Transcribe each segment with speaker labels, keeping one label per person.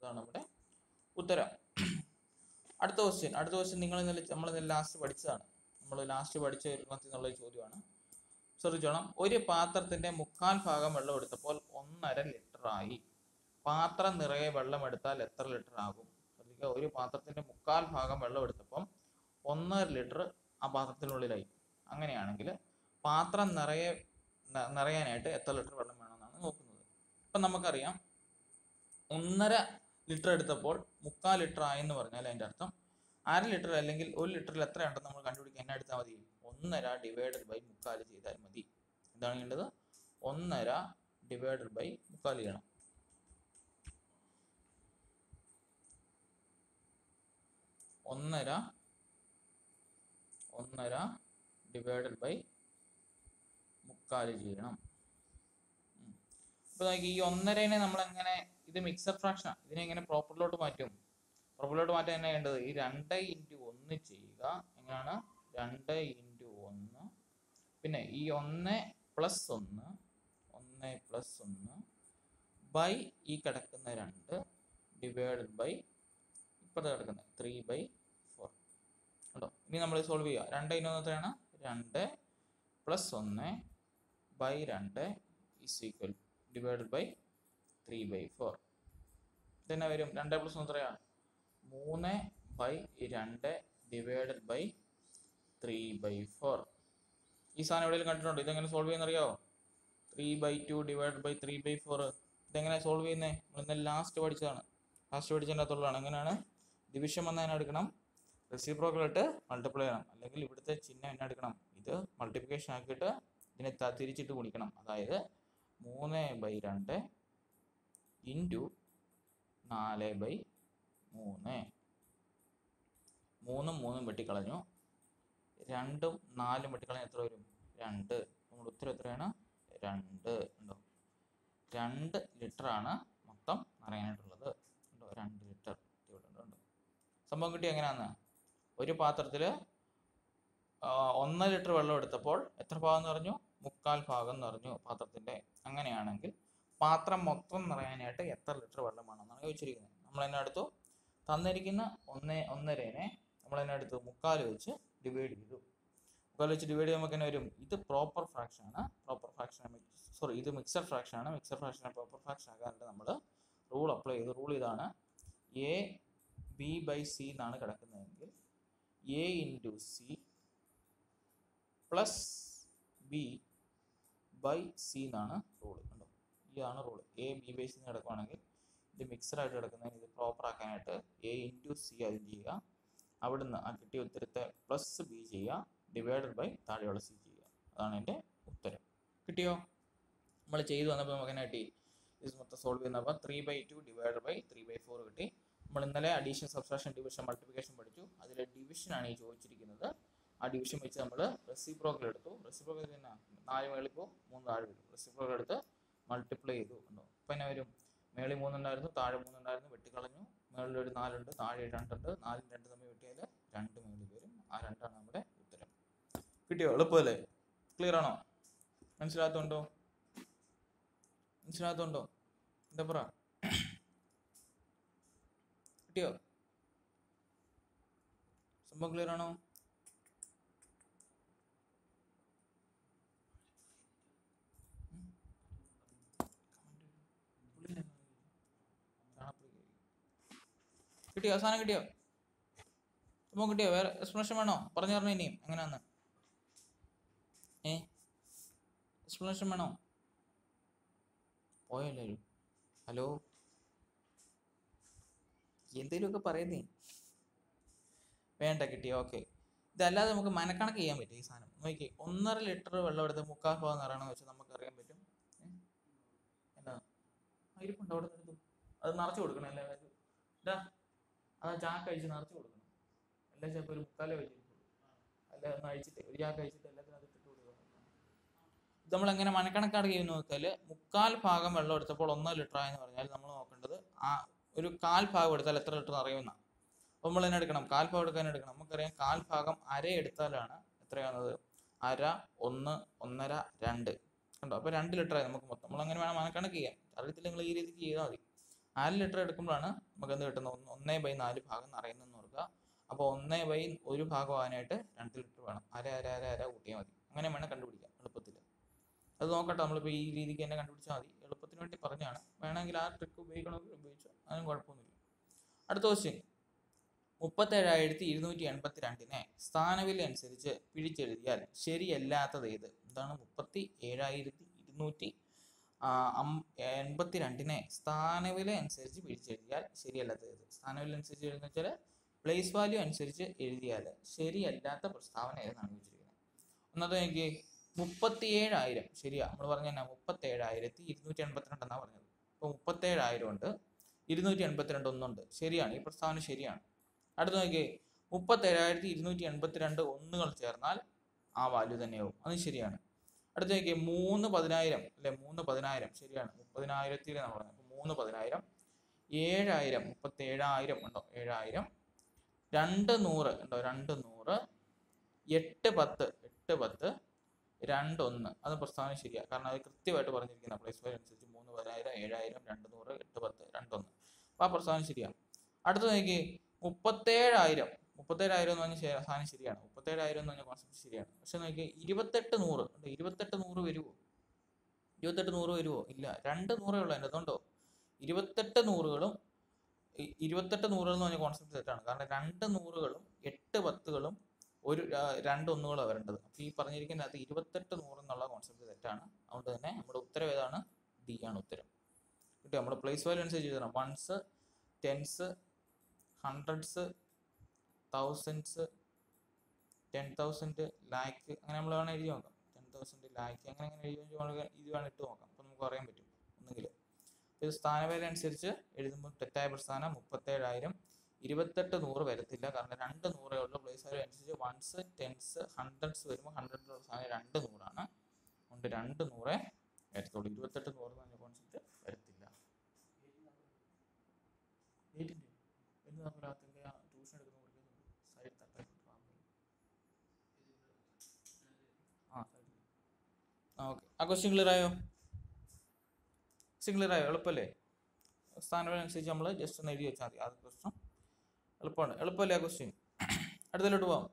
Speaker 1: അതാണ് നമ്മുടെ ഉത്തരം അടുത്ത ക്വസ്റ്റ്യൻ അടുത്ത ക്വസ്റ്റ്യൻ നിങ്ങൾ ഇന്നലെ നമ്മൾ ഇന്നലെ ലാസ്റ്റ് പഠിച്ചതാണ് നമ്മൾ ലാസ്റ്റ് പഠിച്ച ഒരു ക്ലാസ്സിൽ നിന്നുള്ള ഒരു ചോദ്യമാണ് ശ്രദ്ധിച്ചോണം ഒരു പാത്രത്തിന്റെ മുക്കാൽ ഭാഗം വെള്ളം എടുത്തപ്പോൾ ഒന്നര ലിറ്റർ ആയി പാത്രം നിറയെ വെള്ളം എടുത്താൽ എത്ര ലിറ്റർ ആകും ശ്രദ്ധിക്കുക ഒരു പാത്രത്തിന്റെ മുക്കാൽ ഭാഗം വെള്ളം എടുത്തപ്പം ഒന്നര ലിറ്റർ ആ പാത്രത്തിനുള്ളിലായി അങ്ങനെയാണെങ്കിൽ പാത്രം നിറയെ ന- നിറയാനായിട്ട് എത്ര ലിറ്റർ വെള്ളം വേണമെന്നാണ് നോക്കുന്നത് ഇപ്പം നമുക്കറിയാം ഒന്നര ലിറ്റർ എടുത്തപ്പോൾ മുക്കാൽ ലിറ്റർ ആയെന്ന് പറഞ്ഞാൽ അതിൻ്റെ അർത്ഥം അര ലിറ്റർ അല്ലെങ്കിൽ ഒരു ലിറ്ററിൽ എത്ര ഉണ്ടെന്ന് നമ്മൾ കണ്ടുപിടിക്കാൻ എന്നെ എടുത്താൽ മതി ഒന്നര ഡിവൈഡഡ് ബൈ മുക്കാൽ ചെയ്താൽ മതി എന്താണ് ചെയ്യേണ്ടത് ഒന്നര ഡിവൈഡഡ് ബൈ മുക്കാൽ ചെയ്യണം ഒന്നര ഒന്നര ഡിവൈഡഡ് ബൈ മുക്കാൽ ചെയ്യണം ഉം. അപ്പൊ നോക്കി ഈ ഒന്നരനെ നമ്മൾ എങ്ങനെ ഇത് മിക്സർ ഫ്രാക്ഷൻ ഇതിനെ എങ്ങനെ പ്രോപ്പറിലോട്ട് മാറ്റും പ്രോപ്പറിലോട്ട് മാറ്റാൻ എന്നാ ചെയ്യേണ്ടത് ഈ രണ്ട് ഇൻറ്റു ഒന്ന് ചെയ്യുക എങ്ങനെയാണ് രണ്ട് ഇൻറ്റു ഒന്ന് പിന്നെ ഈ ഒന്ന് പ്ലസ് ഒന്ന് ഒന്ന് പ്ലസ് ഒന്ന് ബൈ ഈ കിടക്കുന്ന രണ്ട് ഡിവൈഡഡ് ബൈ ഇപ്പുറത്ത് കിടക്കുന്നത് ത്രീ ബൈ ഫോർ കേട്ടോ ഇനി നമ്മൾ സോൾവ് ചെയ്യുക രണ്ട് ഇനൊന്ന് എത്രയാണ് രണ്ട് പ്ലസ് ഒന്ന് ബൈ രണ്ട് is equal divided by three by four ഇതന്നെ വരും രണ്ട് പ്ലസ് ഒന്ന് എത്രയാണ് മൂന്ന് ബൈ രണ്ട് divided by three by four ഈ സാധനം എവിടെയെങ്കിലും കണ്ടിട്ടുണ്ടോ ഇതെങ്ങനെ സോൾവ് ചെയ്യുന്നറിയാവോ three by two divide by three by four ഇതെങ്ങനെ സോൾവ് ചെയ്യുന്നത് നമ്മൾ ഇന്നലെ ലാസ്റ്റ് പഠിച്ചതാണ് ലാസ്റ്റ് പഠിച്ചതിൻ്റെ അകത്തുള്ളതാണ് എങ്ങനെയാണ് ഡിവിഷൻ വന്നാൽ എടുക്കണം റെസിപ്രോക്കൽ ഇട്ട് മൾട്ടിപ്ലൈ ചെയ്യണം അല്ലെങ്കിൽ ഇവിടുത്തെ ചിഹ്നം എന്നെ എടുക്കണം ഇത് മൾട്ടിപ്ലിക്കേഷൻ ആക്കിയിട്ട് ഇതിനെ ത- തിരിച്ചിട്ട് ഗുണിക്കണം അതായത് മൂന്ന് ബൈ രണ്ട് ഇൻറ്റു നാല് ബൈ മൂന്ന് മൂന്നും മൂന്നും വെട്ടിക്കളഞ്ഞു രണ്ടും നാലും വെട്ടിക്കളഞ്ഞ എത്ര വരും രണ്ട് നമ്മുടെ ഉത്തരം എത്രയാണ് രണ്ട് ഉണ്ടോ രണ്ട് ലിറ്റർ ആണ് മൊത്തം നിറയാനായിട്ടുള്ളത് ഉണ്ടോ രണ്ട് ലിറ്റർ ഇവിടെ ഉണ്ട് ഉണ്ടോ സംഭവം കിട്ടി എങ്ങനെയാന്ന് ഒരു പാത്രത്തിൽ ഒന്നര ലിറ്റർ വെള്ളം എടുത്തപ്പോൾ എത്ര ഭാഗം എന്ന് പറഞ്ഞു മുക്കാൽ ഭാഗം എന്ന് പറഞ്ഞു പാത്രത്തിന്റെ അങ്ങനെയാണെങ്കിൽ പാത്രം മൊത്തം നിറയാനായിട്ട് എത്ര ലിറ്റർ വെള്ളം വേണമെന്നാണ് ചോദിച്ചിരിക്കുന്നത് നമ്മൾ എന്നെ എടുത്തു തന്നിരിക്കുന്ന ഒന്ന് ഒന്നരേനെ നമ്മൾ എന്നെ എടുത്തു മുക്കാൽ വെച്ച് ഡിവൈഡ് ചെയ്തു മുക്കാൽ വെച്ച് ഡിവൈഡ് ചെയ്യുമ്പോൾ തന്നെ വരും ഇത് പ്രോപ്പർ ഫ്രാക്ഷൻ ആണ് പ്രോപ്പർ ഫ്രാക്ഷൻ സോറി ഇത് മിക്സർ ഫ്രാക്ഷൻ ആണ് മിക്സർ ഫ്രാക്ഷൻ പ്രോപ്പർ ഫ്രാക്ഷൻ ആകാണ്ട് നമ്മൾ റൂൾ അപ്ലൈ ചെയ്തു റൂൾ ഇതാണ് എ ബി ബൈ സി എന്നാണ് കിടക്കുന്നതെങ്കിൽ A into C plus B by C എന്നാണ് റൂൾ കണ്ടോ ഇതാണ് rule A B by C കിടക്കുവാണെങ്കിൽ ഇത് മിക്സർ ആയിട്ട് കിടക്കുന്നതിന് ഇത് പ്രോപ്പർ ആക്കാനായിട്ട് എ ഇൻറ്റു സി ആദ്യം ചെയ്യുക അവിടുന്ന് ആ കിട്ടിയ ഉത്തരത്തെ പ്ലസ് ബി ചെയ്യുക ഡിവൈഡഡ് ബൈ താഴെയുള്ള സി ചെയ്യുക അതാണ് എൻ്റെ ഉത്തരം കിട്ടിയോ നമ്മൾ ചെയ്തു വന്നപ്പോൾ നമുക്ക് എന്നെ കിട്ടി ഇത് മൊത്തം സോൾവ് ചെയ്യുന്നപ്പോൾ three by two divide by three by four കിട്ടി നമ്മൾ ഇന്നലെ അഡീഷൻ സബ്സ്ട്രാക്ഷൻ ഡിവിഷൻ മൾട്ടിപ്ലിക്കേഷൻ പഠിച്ചു അതിലെ ഡിവിഷൻ ആണ് ഈ ചോദിച്ചിരിക്കുന്നത് ആ ഡിവിഷൻ വെച്ച് നമ്മൾ റെസിപ്രോക്കൽ എടുത്തു റെസിപ്രോക്കൽ തന്നെ നാല് മേളിൽ പോകും മൂന്ന് താഴെ വരും റെസിപ്രോക്കൽ എടുത്ത് മൾട്ടിപ്ലൈ ചെയ്തു ഉണ്ടോ അപ്പം എന്നെ വരും മേളിൽ മൂന്നുണ്ടായിരുന്നു താഴെ മൂന്നുണ്ടായിരുന്നു വെട്ടിക്കളഞ്ഞു മേളിൽ ഒരു നാലുണ്ട് താഴെ രണ്ടുണ്ട് നാലും രണ്ട് തമ്മിൽ വെട്ടിയാൽ രണ്ട് മേളിൽ വരും ആ രണ്ടാണ് നമ്മുടെ ഉത്തരം കിട്ടിയോ എളുപ്പമല്ലേ ക്ലിയർ ആണോ മനസ്സിലാകത്തുണ്ടോ മനസ്സിലാകത്തുണ്ടോ എന്താ പറ കിട്ടിയോ സംഭവം ക്ലിയർ ആണോ കിട്ടിയോ അവസാനം കിട്ടിയോ സംഭവം കിട്ടിയോ വേറെ എക്സ്പ്ലനേഷൻ വേണോ പറഞ്ഞു പറഞ്ഞു ഇനിയും എങ്ങനെയാന്ന് ഏ എക്സ്പ്ലനേഷൻ വേണോ പോയോ എല്ലാവരും ഹലോ എന്തേലുമൊക്കെ പറയുന്നേ വേണ്ട കിട്ടിയോ ഓക്കെ ഇതല്ലാതെ നമുക്ക് മനക്കണക്ക് ചെയ്യാൻ പറ്റും ഈ സാധനം നോക്കി ഒന്നര ലിറ്റർ വെള്ളം എടുത്ത് മുക്കാൽ ഭാഗം നിറയണമെന്ന് വെച്ചാൽ നമുക്ക് അറിയാൻ പറ്റും ഏ? എന്നാ ആ, ഇരിപ്പുണ്ട് അവിടെ നിന്ന് എടുത്തു അത് നിറച്ച് കൊടുക്കണം അല്ലേ അത് ഇതാ അത് ചാക്ക് അഴിച്ച് നിറച്ച് കൊടുക്കണം എല്ലാം ചിലപ്പോൾ ഒരു മുക്കാലേ വെച്ചിട്ടുള്ളൂ അല്ല ഒന്ന് അഴിച്ചിട്ട് ഒരു ചാക്ക് അഴിച്ചിട്ട് എല്ലാത്തിനും അത് ഇട്ടിട്ട് കൊടുക്കണം ഇത് നമ്മൾ എങ്ങനെ മനക്കണക്കാട് ചെയ്യുന്ന നോക്കിയാൽ മുക്കാൽ ഭാഗം വെള്ളം എടുത്തപ്പോൾ ഒന്നര ലിറ്റർ ആയെന്ന് പറഞ്ഞാൽ നമ്മൾ നോക്കേണ്ടത് ആ ഒരു കാൽ ഭാഗം എടുത്താൽ എത്ര ലിറ്റർ അറിയുമെന്നാണ് അപ്പോൾ നമ്മൾ തന്നെ എടുക്കണം കാൽ ഭാഗം എടുക്കാൻ എടുക്കണം നമുക്കറിയാം കാൽ ഭാഗം അര എടുത്താലാണ് എത്രയാണത് അര ഒന്ന് ഒന്നര രണ്ട് കണ്ടോ അപ്പോൾ രണ്ട് ലിറ്റർ ആയി നമുക്ക് മൊത്തം നമ്മൾ അങ്ങനെ വേണം മനക്കണക്ക് ചെയ്യാൻ അറിയത്തില്ല നിങ്ങൾ ഈ രീതിക്ക് ചെയ്താൽ മതി നാല് ലിറ്റർ എടുക്കുമ്പോഴാണ് നമുക്ക് എന്ത് കിട്ടുന്നത് ഒന്ന് ഒന്നേ ബൈ നാല് ഭാഗം നിറയുന്നെന്ന് ഓർക്കുക അപ്പോൾ ഒന്നേ ബൈ ഒരു ഭാഗം ആകാനായിട്ട് രണ്ട് ലിറ്റർ വേണം അര അര അര അര കൂട്ടിയാൽ മതി അങ്ങനെ വേണം കണ്ടുപിടിക്കാം എളുപ്പത്തിൽ അത് നോക്കട്ടെ നമ്മളിപ്പോൾ ഈ രീതിക്ക് തന്നെ കണ്ടുപിടിച്ചാൽ മതി എളുപ്പത്തിന് വേണ്ടി പറഞ്ഞാണ് വേണമെങ്കിൽ ആ ട്രിക്ക് ഉപയോഗിക്കണമെങ്കിൽ ഉപയോഗിച്ചോ അതിനും കുഴപ്പമൊന്നുമില്ല അടുത്ത ക്വസ്റ്റ്യൻ മുപ്പത്തേഴായിരത്തി ഇരുന്നൂറ്റി എൺപത്തി രണ്ടിനെ സ്ഥാനവില അനുസരിച്ച് പിഴിച്ചെഴുതിയാൽ ശരിയല്ലാത്തത് ഏത് എന്താണ് മുപ്പത്തി ഏഴായിരത്തി ഇരുന്നൂറ്റി എൺപത്തി രണ്ടിനെ സ്ഥാനവില അനുസരിച്ച് പിഴിച്ചെഴുതിയാൽ ശരിയല്ലാത്തത് ഏത് സ്ഥാനവില അനുസരിച്ച് എഴുതുന്ന വെച്ചാൽ പ്ലേസ് വാല്യൂ അനുസരിച്ച് എഴുതിയാൽ ശരിയല്ലാത്ത പ്രസ്താവന ഏതെന്നാണ് ചോദിച്ചിരിക്കുന്നത് ഒന്നത് എനിക്ക് മുപ്പത്തിയേഴായിരം ശരിയാ നമ്മൾ പറഞ്ഞ തന്നെ മുപ്പത്തേഴായിരത്തി ഇരുന്നൂറ്റി എൺപത്തിരണ്ട് എന്നാണ് പറഞ്ഞത് അപ്പോൾ മുപ്പത്തേഴായിരം ഉണ്ട് ഇരുന്നൂറ്റി എൺപത്തിരണ്ട് ഒന്നുണ്ട് ശരിയാണ് ഈ പ്രസ്താവന ശരിയാണ് അടുത്ത നോക്കിയേ മുപ്പത്തേഴായിരത്തി ഇരുന്നൂറ്റി എൺപത്തിരണ്ട് ഒന്നുകൾ ചേർന്നാൽ ആ വാല്യൂ തന്നെയാവും അത് ശരിയാണ് അടുത്ത നോക്കിയേ മൂന്ന് പതിനായിരം അല്ലെ മൂന്ന് പതിനായിരം ശരിയാണ് മുപ്പതിനായിരത്തിൽ നമ്മൾ പറഞ്ഞത് അപ്പോൾ മൂന്ന് പതിനായിരം ഏഴായിരം മുപ്പത്തി ഏഴായിരം ഉണ്ടോ ഏഴായിരം രണ്ട് നൂറ് ഉണ്ടോ രണ്ട് നൂറ് എട്ട് പത്ത് എട്ട് പത്ത് രണ്ട് ഒന്ന് അത് പ്രസ്താവന ശരിയാണ് കാരണം അത് കൃത്യമായിട്ട് പറഞ്ഞിരിക്കുന്ന പ്ലേസ് വാല്യൂ അനുസരിച്ച് മൂന്ന് പതിനായിരം ഏഴായിരം രണ്ട് നൂറ് എട്ട് പത്ത് രണ്ടൊന്ന് അപ്പോൾ ആ പ്രസ്താവന ശരിയാണ് അടുത്ത നോക്കി മുപ്പത്തേഴായിരം മുപ്പത്തേഴായിരം എന്ന് പറഞ്ഞ ശ- സാധനം ശരിയാണ് മുപ്പത്തേഴായിരം എന്ന് പറഞ്ഞ കോൺസെപ്റ്റ് ശരിയാണ് പക്ഷെ നോക്കി ഇരുപത്തെട്ട് നൂറ് ഉണ്ട് ഇരുപത്തെട്ട് നൂറ് വരുമോ ഇരുപത്തെട്ട് നൂറ് വരുമോ ഇല്ല രണ്ട് നൂറേ ഉള്ളൂ എൻ്റെ അതുകൊണ്ടോ ഇരുപത്തെട്ട് നൂറുകളും ഇ- ഇരുപത്തെട്ട് നൂറുകൾ എന്ന് പറഞ്ഞ കോൺസെപ്റ്റ് തെറ്റാണ് കാരണം രണ്ട് നൂറുകളും എട്ട് പത്തുകളും ഒരു ആ, രണ്ട് ഒന്നുകളാണ് വരേണ്ടത് അപ്പോൾ ഈ പറഞ്ഞിരിക്കുന്നതിനകത്ത് ഇരുപത്തെട്ട് നൂറ് എന്നുള്ള കോൺസെപ്റ്റ് തെറ്റാണ് അതുകൊണ്ട് തന്നെ നമ്മുടെ ഉത്തരം ഏതാണ് ഡി ആണ് ഉത്തരം കിട്ടിയോ നമ്മൾ പ്ലേസ് വാല്യൂ അനുസരിച്ച് എഴുതണം ones tens hundreds thousands ten thousand lakh അങ്ങനെ നമ്മൾ വേണം എഴുതി നോക്കാം ടെൻ തൗസൻഡ് ലാക്ക് അങ്ങനെ അങ്ങനെ എഴുതി വെച്ച് നമ്മൾ ഇത് വേണം ഇട്ട് നോക്കാം അപ്പോൾ നമുക്ക് അറിയാൻ പറ്റും ഒന്നുകിൽ ഇത് സ്ഥാനവേല അനുസരിച്ച് എഴുതുമ്പോൾ തെറ്റായ പ്രസ്ഥാനം മുപ്പത്തേഴായിരം ഇരുപത്തെട്ട് നൂറ് വരത്തില്ല കാരണം രണ്ട് നൂറേ ഉള്ളൂ പ്ലേസ് വാല്യൂ അനുസരിച്ച് വൺസ് ടെൻസ് ഹൺഡ്രഡ്സ് വരുമ്പോൾ ഹൺഡ്രഡിലുള്ള സാധനം രണ്ട് നൂറാണ് അതുകൊണ്ട് രണ്ട് നൂറേ വരത്തുള്ളൂ ഇരുപത്തെട്ട് നൂറ് എന്ന് പറഞ്ഞ കോൺസെപ്റ്റ് വരത്തില്ല എയ്റ്റിൻ്റെ എന്ന് നമ്മളതിൻ്റെ ആ ട്യൂഷൻ എടുക്കുന്ന കൊടുക്കുന്നുണ്ട് സൈഡ് തട്ടാൻ ആ സൈഡിൽ ആ ഓക്കെ ആ ക്വസ്റ്റ്യൻ ക്ലിയർ ആയോ ക്വസ്റ്റ്യൻ ക്ലിയർ ആയോ എളുപ്പമല്ലേ സ്ഥാനം അനുസരിച്ച് നമ്മൾ ജസ്റ്റ് ഒന്ന് എഴുതി വെച്ചാൽ മതി ആദ്യ പ്രശ്നം എളുപ്പമാണ് എളുപ്പമല്ലേ ആ ക്വസ്റ്റ്യൻ അടുത്തതിലോട്ട് പോവാം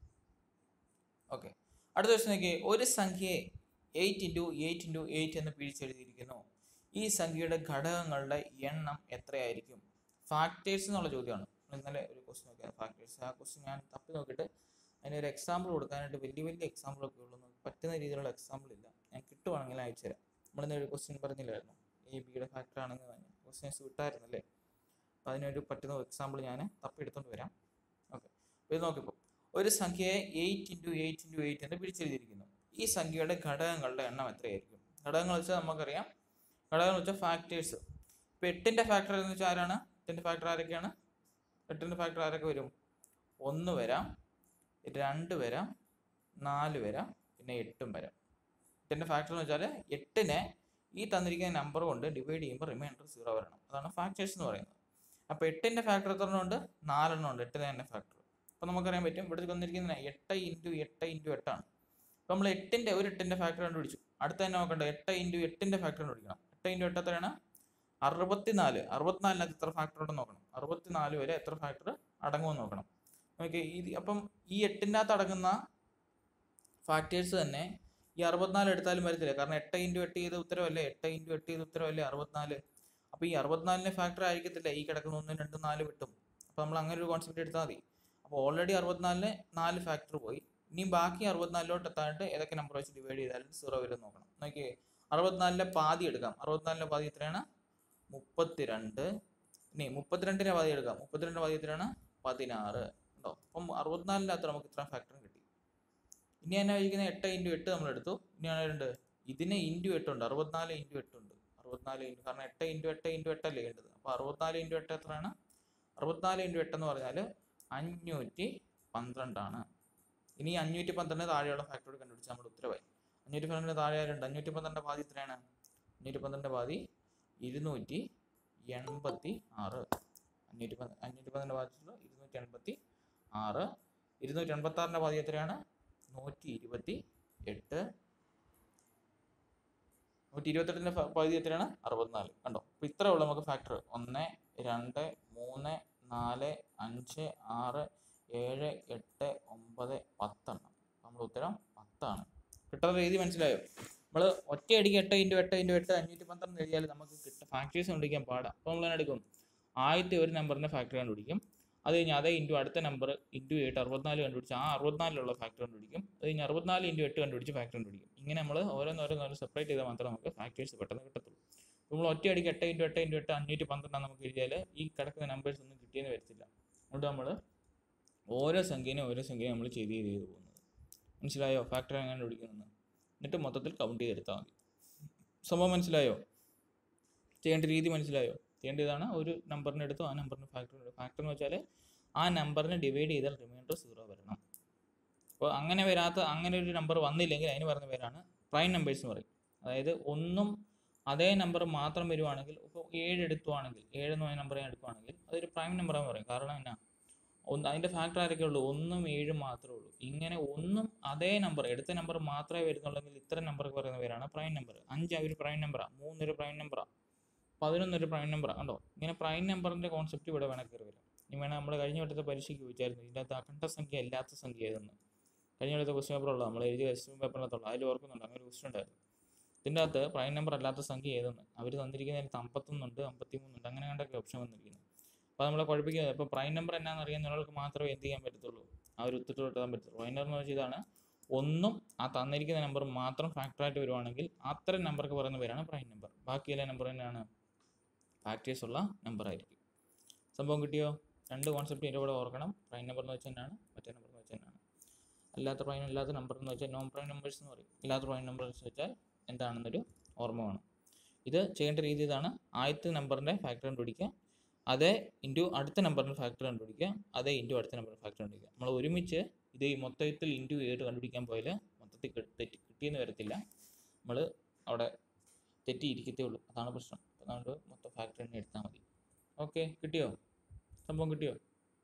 Speaker 1: ഓക്കെ അടുത്ത ക്വസ്റ്റ്യൻ നോക്കി ഒരു സംഖ്യയെ eight into eight into eight എന്ന് പിഴിച്ചെഴുതിയിരിക്കുന്നു ഈ സംഖ്യയുടെ ഘടകങ്ങളുടെ എണ്ണം എത്രയായിരിക്കും ഫാക്ടേഴ്സ് എന്നുള്ള ചോദ്യമാണ് നമ്മൾ ഇന്നലെ ഒരു ക്വസ്റ്റ്യൻ നോക്കിയത് ഫാക്ടേഴ്സ് ആ ക്വസ്റ്റ്യൻ ഞാൻ തപ്പി നോക്കിയിട്ട് അതിനൊരു എക്സാമ്പിൾ കൊടുക്കാനായിട്ട് വലിയ വലിയ എക്സാമ്പിളൊക്കെ ഉള്ളൂ നമുക്ക് പറ്റുന്ന രീതിയിലുള്ള എക്സാമ്പിൾ ഇല്ല ഞാൻ കിട്ടുവാണെങ്കിൽ അയച്ചു തരാം നമ്മളിന്ന് ഒരു ക്വസ്റ്റ്യൻ പറഞ്ഞില്ലായിരുന്നു എ ബിയുടെ ഫാക്ടർ ആണെന്ന് പറഞ്ഞു ക്വസ്റ്റ്യൻസ് വിട്ടായിരുന്നല്ലേ അപ്പോൾ അതിനൊരു പറ്റുന്ന എക്സാമ്പിൾ ഞാൻ തപ്പി എടുത്തുകൊണ്ട് വരാം ഓക്കെ അപ്പോൾ ഇത് നോക്കിപ്പോൾ ഒരു സംഖ്യയെ eight into eight into eight എന്ന് പിടിച്ചെഴുതിയിരിക്കുന്നു ഈ സംഖ്യയുടെ ഘടകങ്ങളുടെ എണ്ണം എത്രയായിരിക്കും ഘടകങ്ങൾ വെച്ചാൽ നമുക്കറിയാം ഘടകങ്ങൾ വെച്ചാൽ ഫാക്ടേഴ്സ് ഇപ്പോൾ എട്ടിൻ്റെ ഫാക്ടർ എന്ന് വെച്ചാൽ ആരാണ് എട്ടിൻ്റെ ഫാക്ടർ ആരൊക്കെയാണ് എട്ടിൻ്റെ ഫാക്ടർ ആരൊക്കെ വരും ഒന്ന് വരാം രണ്ട് വരാം നാല് വരാം പിന്നെ എട്ടും വരാം എട്ടിൻ്റെ ഫാക്ടർ എന്ന് വെച്ചാൽ എട്ടിനെ ഈ തന്നിരിക്കുന്ന നമ്പർ കൊണ്ട് ഡിവൈഡ് ചെയ്യുമ്പോൾ റിമൈൻഡർ സീറോ വരണം അതാണ് ഫാക്ടേഴ്സ് എന്ന് പറയുന്നത് അപ്പോൾ എട്ടിൻ്റെ ഫാക്ടർ എത്ര എണ്ണം ഉണ്ട് നാലെണ്ണം ഉണ്ട് എട്ടിന് തന്നെ ഫാക്ടർ അപ്പോൾ നമുക്കറിയാൻ പറ്റും ഇവിടെ വന്നിരിക്കുന്ന എട്ട് ഇൻറ്റു എട്ട് ഇൻറ്റു എട്ടാണ് അപ്പോൾ നമ്മൾ എട്ടിൻ്റെ ഒരു എട്ടിൻ്റെ ഫാക്ടർ കണ്ടുപിടിച്ചു അടുത്ത തന്നെ നോക്കണ്ട എട്ട് ഇൻറ്റു എട്ടിൻ്റെ ഫാക്ടർ കണ്ടുപിടിക്കണം എട്ട് ഇൻറ്റു എട്ട് എത്രയാണ് അറുപത്തിനാല് അറുപത്തിനാലിനകത്ത് എത്ര ഫാക്ടർ ഉണ്ടെന്ന് നോക്കണം അറുപത്തിനാല് വരെ എത്ര ഫാക്ടർ അടങ്ങുമെന്ന് നോക്കണം ഓക്കെ ഇത് അപ്പം ഈ എട്ടിൻ്റെ അകത്ത് അടങ്ങുന്ന ഫാക്ടേഴ്സ് തന്നെ ഈ അറുപത്തിനാല് എടുത്താലും വരത്തില്ല കാരണം എട്ട് ഇൻറ്റു എട്ട് ചെയ്ത ഉത്തരവല്ലേ എട്ട് ഇൻറ്റു എട്ട് ചെയ്ത ഉത്തരവല്ലേ അറുപത്തിനാല് അപ്പോൾ ഈ അറുപത്തിനാലിൻ്റെ ഫാക്ടർ ആയിരിക്കത്തില്ല ഈ കിടക്കുന്ന ഒന്ന് രണ്ട് നാല് വിട്ടും അപ്പോൾ നമ്മൾ അങ്ങനെ ഒരു കോൺസെപ്റ്റ് എടുത്താൽ മതി അപ്പോൾ ഓൾറെഡി അറുപത്തിനാലിന് നാല് ഫാക്ടർ പോയി ഇനി ബാക്കി അറുപത്തിനാലിലോട്ട് എത്താനായിട്ട് ഏതൊക്കെ നമ്പർ വെച്ച് ഡിവൈഡ് ചെയ്താലും സീറോ വരും നോക്കണം നോക്കിയേ അറുപത്തിനാലിൻ്റെ പാതി എടുക്കാം അറുപത്തിനാലിൻ്റെ പാതി എത്രയാണ് മുപ്പത്തിരണ്ട് ഇനി മുപ്പത്തിരണ്ടിൻ്റെ പാതി എടുക്കാം മുപ്പത്തിരണ്ട് പാതി എത്രയാണ് പതിനാറ് ഉണ്ടോ അപ്പം അറുപത്തിനാലിൻ്റെ അകത്ത് നമുക്ക് ഇത്ര ഫാക്ടറും കിട്ടി ഇനി എന്നാ ചോദിക്കുന്നത് എട്ട് ഇൻറ്റു എട്ട് നമ്മൾ എടുത്തു ഇനി ഉണ്ട് ഇതിന് ഇൻറ്റു എട്ടുണ്ട് അറുപത്തിനാല് ഇൻറ്റു എട്ടുണ്ട് അറുപത്തിനാല് ഇൻറ്റു കാരണം എട്ട് ഇൻറ്റു എട്ട് ഇൻറ്റു എട്ടല്ലേ വേണ്ടത് അപ്പോൾ അറുപത്തിനാല് ഇൻറ്റു എട്ട് എത്രയാണ് അറുപത്തിനാല് ഇൻറ്റു എട്ട് എന്ന് പറഞ്ഞാൽ അഞ്ഞൂറ്റി പന്ത്രണ്ടാണ് ഇനി അഞ്ഞൂറ്റി പന്ത്രണ്ട് താഴെയുള്ള ഫാക്ടറി കണ്ടുപിടിച്ച് നമ്മുടെ ഉത്തരവായി അഞ്ഞൂറ്റി പന്ത്രണ്ട് താഴെ ആരുണ്ട് അഞ്ഞൂറ്റി പന്ത്രണ്ട് പാതി എത്രയാണ് അഞ്ഞൂറ്റി പന്ത്രണ്ട് പാതി ഇരുന്നൂറ്റി എൺപത്തി ആറ് അഞ്ഞൂറ്റി പന്ത് അഞ്ഞൂറ്റി പന്ത്രണ്ട് പാതിച്ചുള്ള ഇരുന്നൂറ്റി എൺപത്തി ആറ് ഇരുന്നൂറ്റി എൺപത്തി ആറിൻ്റെ പാതി എത്രയാണ് നൂറ്റി ഇരുപത്തി എട്ട് നൂറ്റി ഇരുപത്തെട്ടിൻ്റെ പകുതി എത്രയാണ് അറുപത്തിനാല് കണ്ടോ അപ്പോൾ ഇത്രയേ ഉള്ളൂ നമുക്ക് ഫാക്ടർ ഒന്ന് രണ്ട് മൂന്ന് നാല് അഞ്ച് ആറ് ഏഴ് എട്ട് ഒമ്പത് പത്തെണ്ണം നമ്മുടെ ഉത്തരം പത്താണ് കിട്ടുന്ന രീതി മനസ്സിലായോ നമ്മൾ ഒറ്റയടിക്ക് എട്ട് ഇൻറ്റു എട്ട് ഇൻറ്റു എട്ട് അഞ്ഞൂറ്റി പന്ത്രണ്ട് എഴുതിയാൽ നമുക്ക് കിട്ടും ഫാക്ടറീസ് കണ്ടുപിടിക്കാൻ പാടാം അപ്പോൾ നമ്മൾ തന്നെ എടുക്കും ആദ്യത്തെ ഒരു നമ്പറിൻ്റെ ഫാക്ടറി കണ്ടുപിടിക്കും അത് കഴിഞ്ഞ് അതേ ഇൻറ്റു അടുത്ത നമ്പർ ഇൻറ്റു എട്ട് അറുപത്തിനാല് കണ്ടുപിടിച്ച് ആ അറുപത്തിനാലിലുള്ള ഫാക്ടർ കണ്ടുപിടിക്കും അത് കഴിഞ്ഞ് അറുപത്തിനാല് ഇൻറ്റു എട്ട് കണ്ടുപിടിച്ച് ഫാക്ടർ കണ്ടുപിടിക്കും ഇങ്ങനെ നമ്മൾ ഓരോന്നോരോന്നോരോ സെപ്പറേറ്റ് ചെയ്താൽ മാത്രമേ നമുക്ക് ഫാക്ടേഴ്സ് പെട്ടെന്ന് കിട്ടത്തുള്ളൂ നമ്മൾ ഒറ്റയടിക്ക് എട്ട് ഇൻറ്റു എട്ട് ഇൻറ്റു എട്ട് അഞ്ഞൂറ്റി പന്ത്രണ്ടാണ് നമുക്ക് എഴുതിയാൽ ഈ കിടക്കുന്ന നമ്പേഴ്സ് ഒന്നും കിട്ടിയെന്ന് വരത്തില്ല അതുകൊണ്ട് നമ്മൾ ഓരോ സംഖ്യേനെ ഓരോ സംഖ്യയും നമ്മൾ ചെയ്ത് ചെയ്ത് ചെയ്ത് പോകുന്നത് മനസ്സിലായോ ഫാക്ടർ എങ്ങനെ കണ്ടുപിടിക്കുന്നത് എന്നിട്ട് മൊത്തത്തിൽ കൗണ്ട് ചെയ്തെടുത്താൽ മതി സംഭവം മനസ്സിലായോ ചെയ്യേണ്ട രീതി മനസ്സിലായോ ചെയ്യേണ്ടതാണ് ഒരു നമ്പറിനെ എടുത്തു ആ നമ്പറിന് ഫാക്ടർ ഫാക്ടർ എന്ന് വെച്ചാൽ ആ നമ്പറിനെ ഡിവൈഡ് ചെയ്താൽ റിമൈൻഡർ സീറോ വരണം അപ്പോൾ അങ്ങനെ വരാത്ത അങ്ങനെ ഒരു നമ്പർ വന്നില്ലെങ്കിൽ അതിന് പറഞ്ഞ പേരാണ് പ്രൈം നമ്പേഴ്സ് എന്ന് പറയും അതായത് ഒന്നും അതേ നമ്പർ മാത്രം വരുവാണെങ്കിൽ ഇപ്പോൾ ഏഴ് എടുക്കുവാണെങ്കിൽ ഏഴ് എന്ന് പറഞ്ഞ നമ്പർ ഞാൻ എടുക്കുവാണെങ്കിൽ അതൊരു പ്രൈം നമ്പർ എന്ന് പറയും കാരണം എന്നാ ഒന്ന് അതിൻ്റെ ഫാക്ടർ ആരൊക്കെ ഉള്ളൂ ഒന്നും ഏഴും മാത്രമേ ഉള്ളൂ ഇങ്ങനെ ഒന്നും അതേ നമ്പർ എടുത്ത നമ്പർ മാത്രമേ വരുന്നുള്ളെങ്കിൽ ഇത്തരം നമ്പർ പറയുന്ന പേരാണ് പ്രൈം നമ്പർ അഞ്ച് ഒരു പ്രൈം നമ്പറാണ് മൂന്നൊരു പ്രൈം നമ്പറാണ് പതിനൊന്നൊരു പ്രൈം നമ്പറാണ് കണ്ടോ ഇങ്ങനെ പ്രൈം നമ്പറിൻ്റെ കോൺസെപ്റ്റ് ഇവിടെ വേണം കയറി വരാം ഇനി വേണം നമ്മൾ കഴിഞ്ഞ വട്ടത്തെ പരീക്ഷയ്ക്ക് ചോദിച്ചായിരുന്നു ഇതിൻ്റെ അകത്ത് അഖണ്ഡ സംഖ്യ ഇല്ലാത്ത സംഖ്യ ഏതെന്ന് കഴിഞ്ഞ വട്ടത്തെ ക്വസ്റ്റ്യൻ പേപ്പർ ഉള്ളത് നമ്മൾ എഴുതിയ ക്വസ്റ്റ്യൻ പേപ്പറിനകത്തുള്ള അതിൽ ഓർക്കുന്നുണ്ട് അങ്ങനെ ഒരു ക്വസ്റ്റ്യൻ ഉണ്ടായിരുന്നു ഇതിൻ്റെ അകത്ത് പ്രൈം നമ്പർ അല്ലാത്ത സംഖ്യ ഏതെന്ന് അവർ തന്നിരിക്കുന്നതിന് അമ്പത്തൊന്നുണ്ട് അമ്പത്തിമൂന്നുണ്ട് അങ്ങനെ കണ്ടൊക്കെ ഓപ്ഷൻ വന്നിരിക്കുന്നത് അപ്പോൾ നമ്മളെ കുഴപ്പിക്കുന്നത് ഇപ്പോൾ പ്രൈം നമ്പർ എന്നാന്ന് അറിയാവുന്ന ഒരാൾക്ക് മാത്രമേ എന്ത് ചെയ്യാൻ പറ്റത്തുള്ളൂ ആ ഒരു ഉത്തരവ് എത്താൻ പറ്റത്തുള്ളൂ പ്രൈം നമ്പർ എന്ന് വെച്ചാൽ ഇതാണ് ഒന്നും ആ തന്നിരിക്കുന്ന നമ്പർ മാത്രം ഫാക്ടറായിട്ട് വരുവാണെങ്കിൽ അത്തരം നമ്പർക്ക് പറയുന്ന പേരാണ് പ്രൈം നമ്പർ ബാക്കിയെല്ലാ നമ്പർ തന്നെയാണ് ഫാക്ടേഴ്സ് ഉള്ള നമ്പർ ആയിരിക്കും സംഭവം കിട്ടിയോ രണ്ട് കോൺസെപ്റ്റ് ഇതിൻ്റെ കൂടെ ഓർക്കണം പ്രൈം നമ്പർ എന്ന് വെച്ചാൽ തന്നെയാണ് മറ്റേ നമ്പർ എന്ന് വെച്ചാൽ തന്നെയാണ് അല്ലാത്ത പ്രൈം അല്ലാത്ത നമ്പർ എന്ന് വെച്ചാൽ നോൺ പ്രൈം നമ്പേഴ്സ് എന്ന് പറയും അല്ലാത്ത പ്രൈം നമ്പേഴ്സ് എന്ന് വെച്ചാൽ എന്താണെന്നൊരു ഓർമ്മ വേണം ഇത് ചെയ്യേണ്ട രീതി ഇതാണ് ആദ്യത്തെ നമ്പറിൻ്റെ ഫാക്ടർ കണ്ടുപിടിക്കുക അതേ ഇൻറ്റു അടുത്ത നമ്പറിൻ്റെ ഫാക്ടർ കണ്ടുപിടിക്കുക അതേ ഇൻറ്റു അടുത്ത നമ്പറിൻ്റെ ഫാക്ടർ കണ്ടുപിടിക്കുക നമ്മൾ ഒരുമിച്ച് ഇത് ഈ മൊത്തത്തിൽ ഇൻറ്റു ഏഴ് കണ്ടുപിടിക്കാൻ പോയാൽ മൊത്തത്തിൽ കി- തെറ്റി കിട്ടിയെന്ന് വരത്തില്ല നമ്മൾ അവിടെ തെറ്റിയിരിക്കത്തേ ഉള്ളൂ അതാണ് പ്രശ്നം അപ്പോൾ നമ്മൾ മൊത്തം ഫാക്ടർ തന്നെ എടുത്താൽ മതി ഓക്കെ കിട്ടിയോ സംഭവം കിട്ടിയോ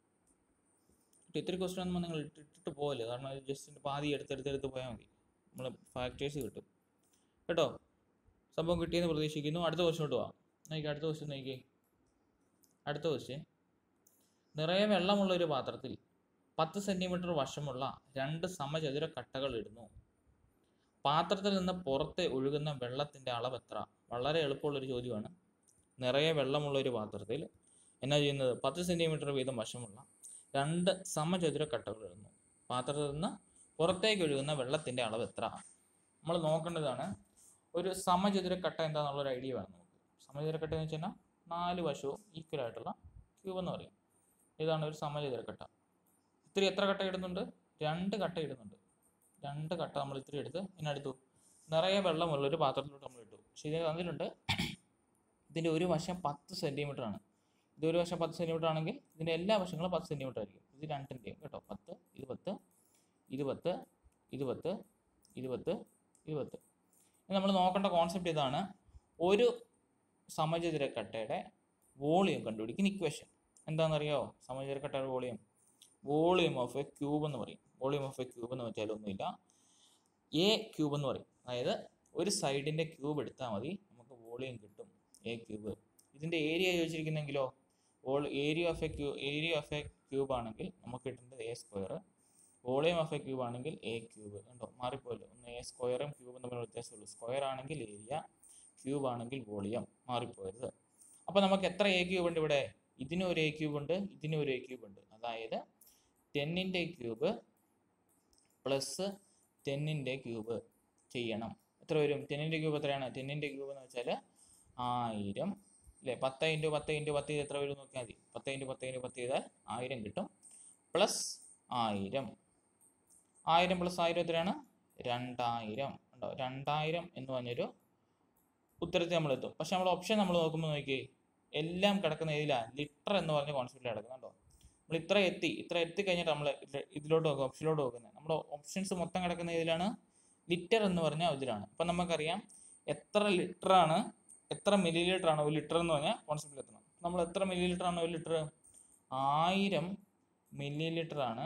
Speaker 1: കിട്ടി ഇത്തിരി ക്വസ്റ്റൻ ഒന്നും നിങ്ങൾ ഇട്ട് ഇട്ടിട്ട് പോകല്ലേ കാരണം അത് ജസ്റ്റ് പാതി എടുത്തെടുത്തെടുത്ത് പോയാൽ മതി നമ്മൾ ഫാക്ടേഴ്സ് കിട്ടും കേട്ടോ സംഭവം കിട്ടിയെന്ന് പ്രതീക്ഷിക്കുന്നു അടുത്ത ക്വസ്റ്റ്യൻ പോവാം നോക്കി അടുത്ത ക്വസ്റ്റ്യൻ നോക്കി അടുത്ത ക്വസ്റ്റ്യൻ നിറയെ വെള്ളമുള്ള ഒരു പാത്രത്തിൽ പത്ത് സെൻറ്റിമീറ്റർ വശമുള്ള രണ്ട് സമചതുര കട്ടകൾ ഇടുന്നു പാത്രത്തിൽ നിന്ന് പുറത്തെ ഒഴുകുന്ന വെള്ളത്തിൻ്റെ അളവ് എത്ര വളരെ എളുപ്പമുള്ളൊരു ചോദ്യമാണ് നിറയെ വെള്ളമുള്ള ഒരു പാത്രത്തിൽ എന്നാ ചെയ്യുന്നത് പത്ത് സെൻറ്റിമീറ്റർ വീതം വശമുള്ള രണ്ട് സമചതുര കട്ടകൾ ഇടുന്നു പാത്രത്തിൽ നിന്ന് പുറത്തേക്ക് ഒഴുകുന്ന വെള്ളത്തിൻ്റെ അളവ് എത്ര നമ്മൾ നോക്കേണ്ടതാണ് ഒരു സമചതുര കട്ട എന്താണെന്നുള്ള ഒരു ഐഡിയ വേണം നമുക്ക് സമചതുര കട്ട എന്ന് വെച്ചാൽ നാല് വശവും ഈക്വൽ ആയിട്ടുള്ള ക്യൂബ് എന്ന് പറയും ഇതാണ് ഒരു സമചതുര കട്ട ഇത്തിരി എത്ര കട്ട ഇടുന്നുണ്ട് രണ്ട് കട്ട ഇടുന്നുണ്ട് രണ്ട് കട്ട നമ്മൾ ഇത്തിരി എടുത്ത് ഇതിനടുത്തു നിറയെ വെള്ളമുള്ള ഒരു പാത്രത്തിലോട്ട് നമ്മൾ ഇട്ടു പക്ഷേ ഇതിന് തന്നിട്ടുണ്ട് ഇതിൻ്റെ ഒരു വശം പത്ത് സെൻറ്റിമീറ്റർ ആണ് ഇത് ഒരു വശം പത്ത് സെൻറ്റിമീറ്റർ ആണെങ്കിൽ ഇതിൻ്റെ എല്ലാ വശങ്ങളും പത്ത് സെൻറ്റിമീറ്റർ ആയിരിക്കും ഇത് രണ്ടിൻ്റെയും കേട്ടോ പത്ത് ഇത് പത്ത് ഇത് പത്ത് ഇത് പത്ത് ഇത് പത്ത് ഇത് പത്ത് നമ്മൾ നോക്കേണ്ട കോൺസെപ്റ്റ് ഇതാണ് ഒരു സമചതുര കട്ടയുടെ വോളിയം കണ്ടുപിടിക്കുന്ന ഇക്വേഷൻ എന്താണെന്നറിയോ സമചതുര കട്ടയുടെ volume volume of a cube എന്ന് പറയും വോളിയം ഓഫ് എ ക്യൂബ് എന്ന് വെച്ചാൽ ഒന്നുമില്ല എ ക്യൂബ് എന്ന് പറയും അതായത് ഒരു സൈഡിൻ്റെ ക്യൂബ് എടുത്താൽ മതി നമുക്ക് വോളിയം കിട്ടും എ ക്യൂബ് ഇതിൻ്റെ ഏരിയ ചോദിച്ചിരിക്കുന്നെങ്കിലോ വോൾ ഏരിയ ഓഫ് എ ക്യൂ ഏരിയ ഓഫ് എ ക്യൂബ് ആണെങ്കിൽ നമുക്ക് കിട്ടുന്നത് a square volume of a cube ആണെങ്കിൽ എ ക്യൂബ് കണ്ടോ മാറിപ്പോയല്ലോ ഒന്ന് എ സ്ക്വയറും ക്യൂബും തമ്മിലുള്ള വ്യത്യാസമുള്ളൂ സ്ക്വയർ ആണെങ്കിൽ ഏരിയ ക്യൂബ് ആണെങ്കിൽ വോളിയം മാറിപ്പോയത് അപ്പോൾ നമുക്ക് എത്ര എ ക്യൂബ് ഉണ്ട് ഇവിടെ ഇതിനും ഒരു എ ക്യൂബ് ഉണ്ട് ഇതിനും ഒരു എ ക്യൂബ് ഉണ്ട് അതായത് ടെന്നിൻ്റെ ക്യൂബ് പ്ലസ് ടെന്നിൻ്റെ ക്യൂബ് ചെയ്യണം എത്ര വരും ടെന്നിൻ്റെ ക്യൂബ് എത്രയാണ് ടെന്നിൻ്റെ ക്യൂബ് എന്ന് വെച്ചാൽ ആയിരം അല്ലേ പത്ത് ഇൻറ്റു പത്ത് ഇൻറ്റു പത്ത് ചെയ്ത് എത്ര വരും നോക്കിയാൽ മതി പത്ത് ഇൻറ്റു പത്ത് ഇൻറ്റു പത്ത് ചെയ്താൽ ആയിരം കിട്ടും പ്ലസ് ആയിരം ആയിരം പ്ലസ് ആയിരം എത്രയാണ് രണ്ടായിരം ഉണ്ടോ രണ്ടായിരം എന്ന് പറഞ്ഞൊരു ഉത്തരത്തിൽ നമ്മൾ എത്തും പക്ഷെ നമ്മൾ ഓപ്ഷൻ നമ്മൾ നോക്കുമ്പോൾ നോക്കി എല്ലാം കിടക്കുന്ന ഇതിലാണ് ലിറ്റർ എന്ന് പറഞ്ഞ കോൺസെപ്റ്റിൽ കിടക്കുന്നുണ്ടോ നമ്മൾ ഇത്ര എത്തി ഇത്ര എത്തി കഴിഞ്ഞിട്ട് നമ്മൾ ഇതിലോട്ട് നോക്കുക ഓപ്ഷനിലോട്ട് നോക്കുന്നത് നമ്മുടെ ഓപ്ഷൻസ് മൊത്തം കിടക്കുന്ന ഇതിലാണ് ലിറ്റർ എന്ന് പറഞ്ഞ ഇതിലാണ് അപ്പം നമുക്കറിയാം എത്ര ലിറ്റർ ആണ് എത്ര മില്ലി ലിറ്റർ ആണ് ഒരു ലിറ്റർ എന്ന് പറഞ്ഞാൽ കോൺസെപ്റ്റിൽ എത്തണം നമ്മൾ എത്ര മില്ലി ലിറ്റർ ആണ് ഒരു ലിറ്റർ ആയിരം മില്ലി ലിറ്റർ ആണ്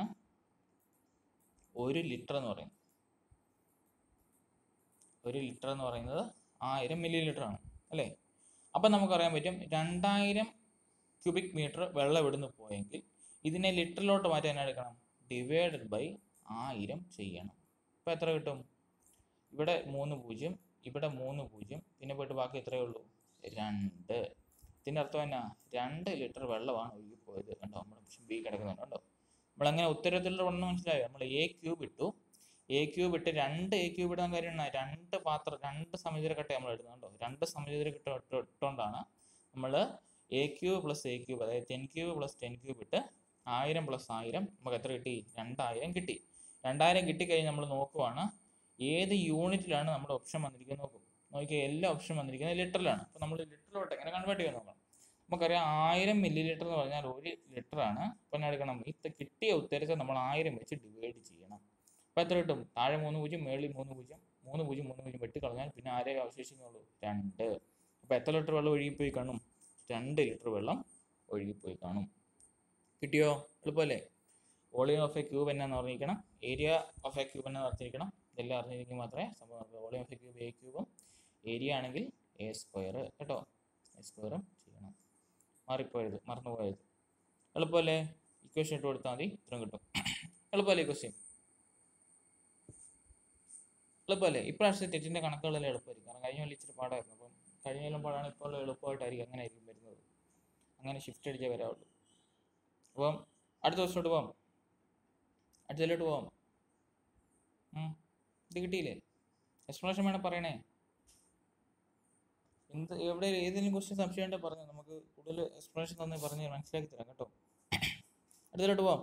Speaker 1: ഒരു ലിറ്റർ എന്ന് പറയുന്നത് ഒരു ലിറ്റർ എന്ന് പറയുന്നത് ആയിരം മില്ലി ലിറ്റർ ആണ് അല്ലേ അപ്പം നമുക്കറിയാൻ പറ്റും രണ്ടായിരം ക്യൂബിക് മീറ്റർ വെള്ളം ഇവിടുന്ന് പോയെങ്കിൽ ഇതിനെ ലിറ്ററിലോട്ട് മാറ്റാൻ എന്നാ എടുക്കണം ഡിവൈഡഡ് ബൈ ആയിരം ചെയ്യണം അപ്പോൾ എത്ര കിട്ടും ഇവിടെ മൂന്ന് പൂജ്യം ഇവിടെ മൂന്ന് പൂജ്യം പിന്നെ പോയിട്ട് ബാക്കി എത്രയേ ഉള്ളൂ രണ്ട് ഇതിൻ്റെ അർത്ഥം എന്നാ രണ്ട് ലിറ്റർ വെള്ളമാണ് ഒഴുകി പോയത് കണ്ടോ നമ്മുടെ ഓപ്ഷൻ ബി കിടക്കുന്നുണ്ട് കണ്ടോ നമ്മളങ്ങനെ ഉത്തരത്തിലുള്ള ഒന്ന് മനസ്സിലായോ നമ്മൾ എ ക്യൂബ് ഇട്ടു എ ക്യൂബ് ഇട്ട് രണ്ട് എ ക്യൂബ് ഇടാൻ കാര്യം എന്നാ രണ്ട് പാത്രം രണ്ട് സമചതുരക്കട്ട നമ്മൾ ഇടുന്നത് കണ്ടോ രണ്ട് സമചതുരക്കട്ട ഇട്ട് ഇട്ടുകൊണ്ടാണ് നമ്മൾ a cube plus a cube അതായത് ten cube plus ten cube ഇട്ട് ആയിരം പ്ലസ് ആയിരം നമുക്ക് എത്ര കിട്ടി രണ്ടായിരം കിട്ടി രണ്ടായിരം കിട്ടിക്കഴിഞ്ഞ് നമ്മൾ നോക്കുവാണ് ഏത് യൂണിറ്റിലാണ് നമ്മുടെ ഓപ്ഷൻ വന്നിരിക്കുന്നത് നോക്കും നോക്കിയാൽ എല്ലാ ഓപ്ഷൻ വന്നിരിക്കുന്നത് ലിറ്ററിലാണ് അപ്പോൾ നമ്മൾ ലിറ്ററിലോട്ട് എങ്ങനെ കൺവേർട്ട് ചെയ്യാൻ നോക്കണം നമുക്കറിയാം ആയിരം മില്ലി ലിറ്റർ എന്ന് പറഞ്ഞാൽ ഒരു ലിറ്ററാണ് അപ്പോൾ എന്നാ എടുക്കണം ഈ കിട്ടിയ ഉത്തരത്തെ നമ്മൾ ആയിരം വെച്ച് ഡിവൈഡ് ചെയ്യണം അപ്പോൾ എത്ര കിട്ടും താഴെ മൂന്ന് പൂജ്യം മേളിൽ മൂന്ന് പൂജ്യം മൂന്ന് പൂജ്യം മൂന്ന് പൂജ്യം വെട്ടി കളഞ്ഞാൽ പിന്നെ ആരേ അവശേഷിക്കുന്നുള്ളൂ രണ്ട് അപ്പോൾ എത്ര ലിറ്റർ വെള്ളം ഒഴുകിപ്പോയി കാണും രണ്ട് ലിറ്റർ വെള്ളം ഒഴുകിപ്പോയി കാണും കിട്ടിയോ എളുപ്പമല്ലേ വോളിയം ഓഫ് എ ക്യൂബ് എന്നാന്ന് പറഞ്ഞിരിക്കണം ഏരിയ ഓഫ് എ ക്യൂബ് എന്ന് അറിഞ്ഞിരിക്കണം ഇതെല്ലാം അറിഞ്ഞിരിക്കും മാത്രമേ സംഭവം volume of a cube a ക്യൂബും ഏരിയ ആണെങ്കിൽ എ സ്ക്വയർ കേട്ടോ എ സ്ക്വയറും ചെയ്യണം മാറിപ്പോയത് മറന്നുപോയത് എളുപ്പമല്ലേ ഇക്വേഷൻ ഇട്ട് കൊടുത്താൽ മതി ഇത്രയും കിട്ടും എളുപ്പമല്ലേ ക്വസ്റ്റ്യൻ എളുപ്പമല്ലേ ഇപ്രാവശ്യത്തെ തെറ്റിൻ്റെ കണക്കുകളെല്ലാം എളുപ്പമായിരിക്കും കാരണം കഴിഞ്ഞ കൊല്ലം ഇച്ചിരി പാടായിരുന്നു അപ്പം കഴിഞ്ഞ കൊല്ലം പാടാണ് ഇപ്പോൾ എളുപ്പമായിട്ടായിരിക്കും അങ്ങനെ ആയിരിക്കും വരുന്നത് അങ്ങനെ ഷിഫ്റ്റ് അടിച്ചേ വരാവുള്ളൂ അപ്പം അടുത്ത ദിവസത്തോട്ട് പോവാം അടുത്തതിലോട്ട് പോവാം ഉം. ഇത് കിട്ടിയില്ലേ എക്സ്പ്ലനേഷൻ വേണം പറയണേ എന്ത് എവിടെ ഏതെങ്കിലും ക്വസ്റ്റ്യൻ സംശയം ഉണ്ടെങ്കിൽ പറഞ്ഞു നമുക്ക് കൂടുതൽ എക്സ്പ്ലനേഷൻ തന്നെ പറഞ്ഞ് മനസ്സിലാക്കി തരാം കേട്ടോ അടുത്തതിലോട്ട് പോവാം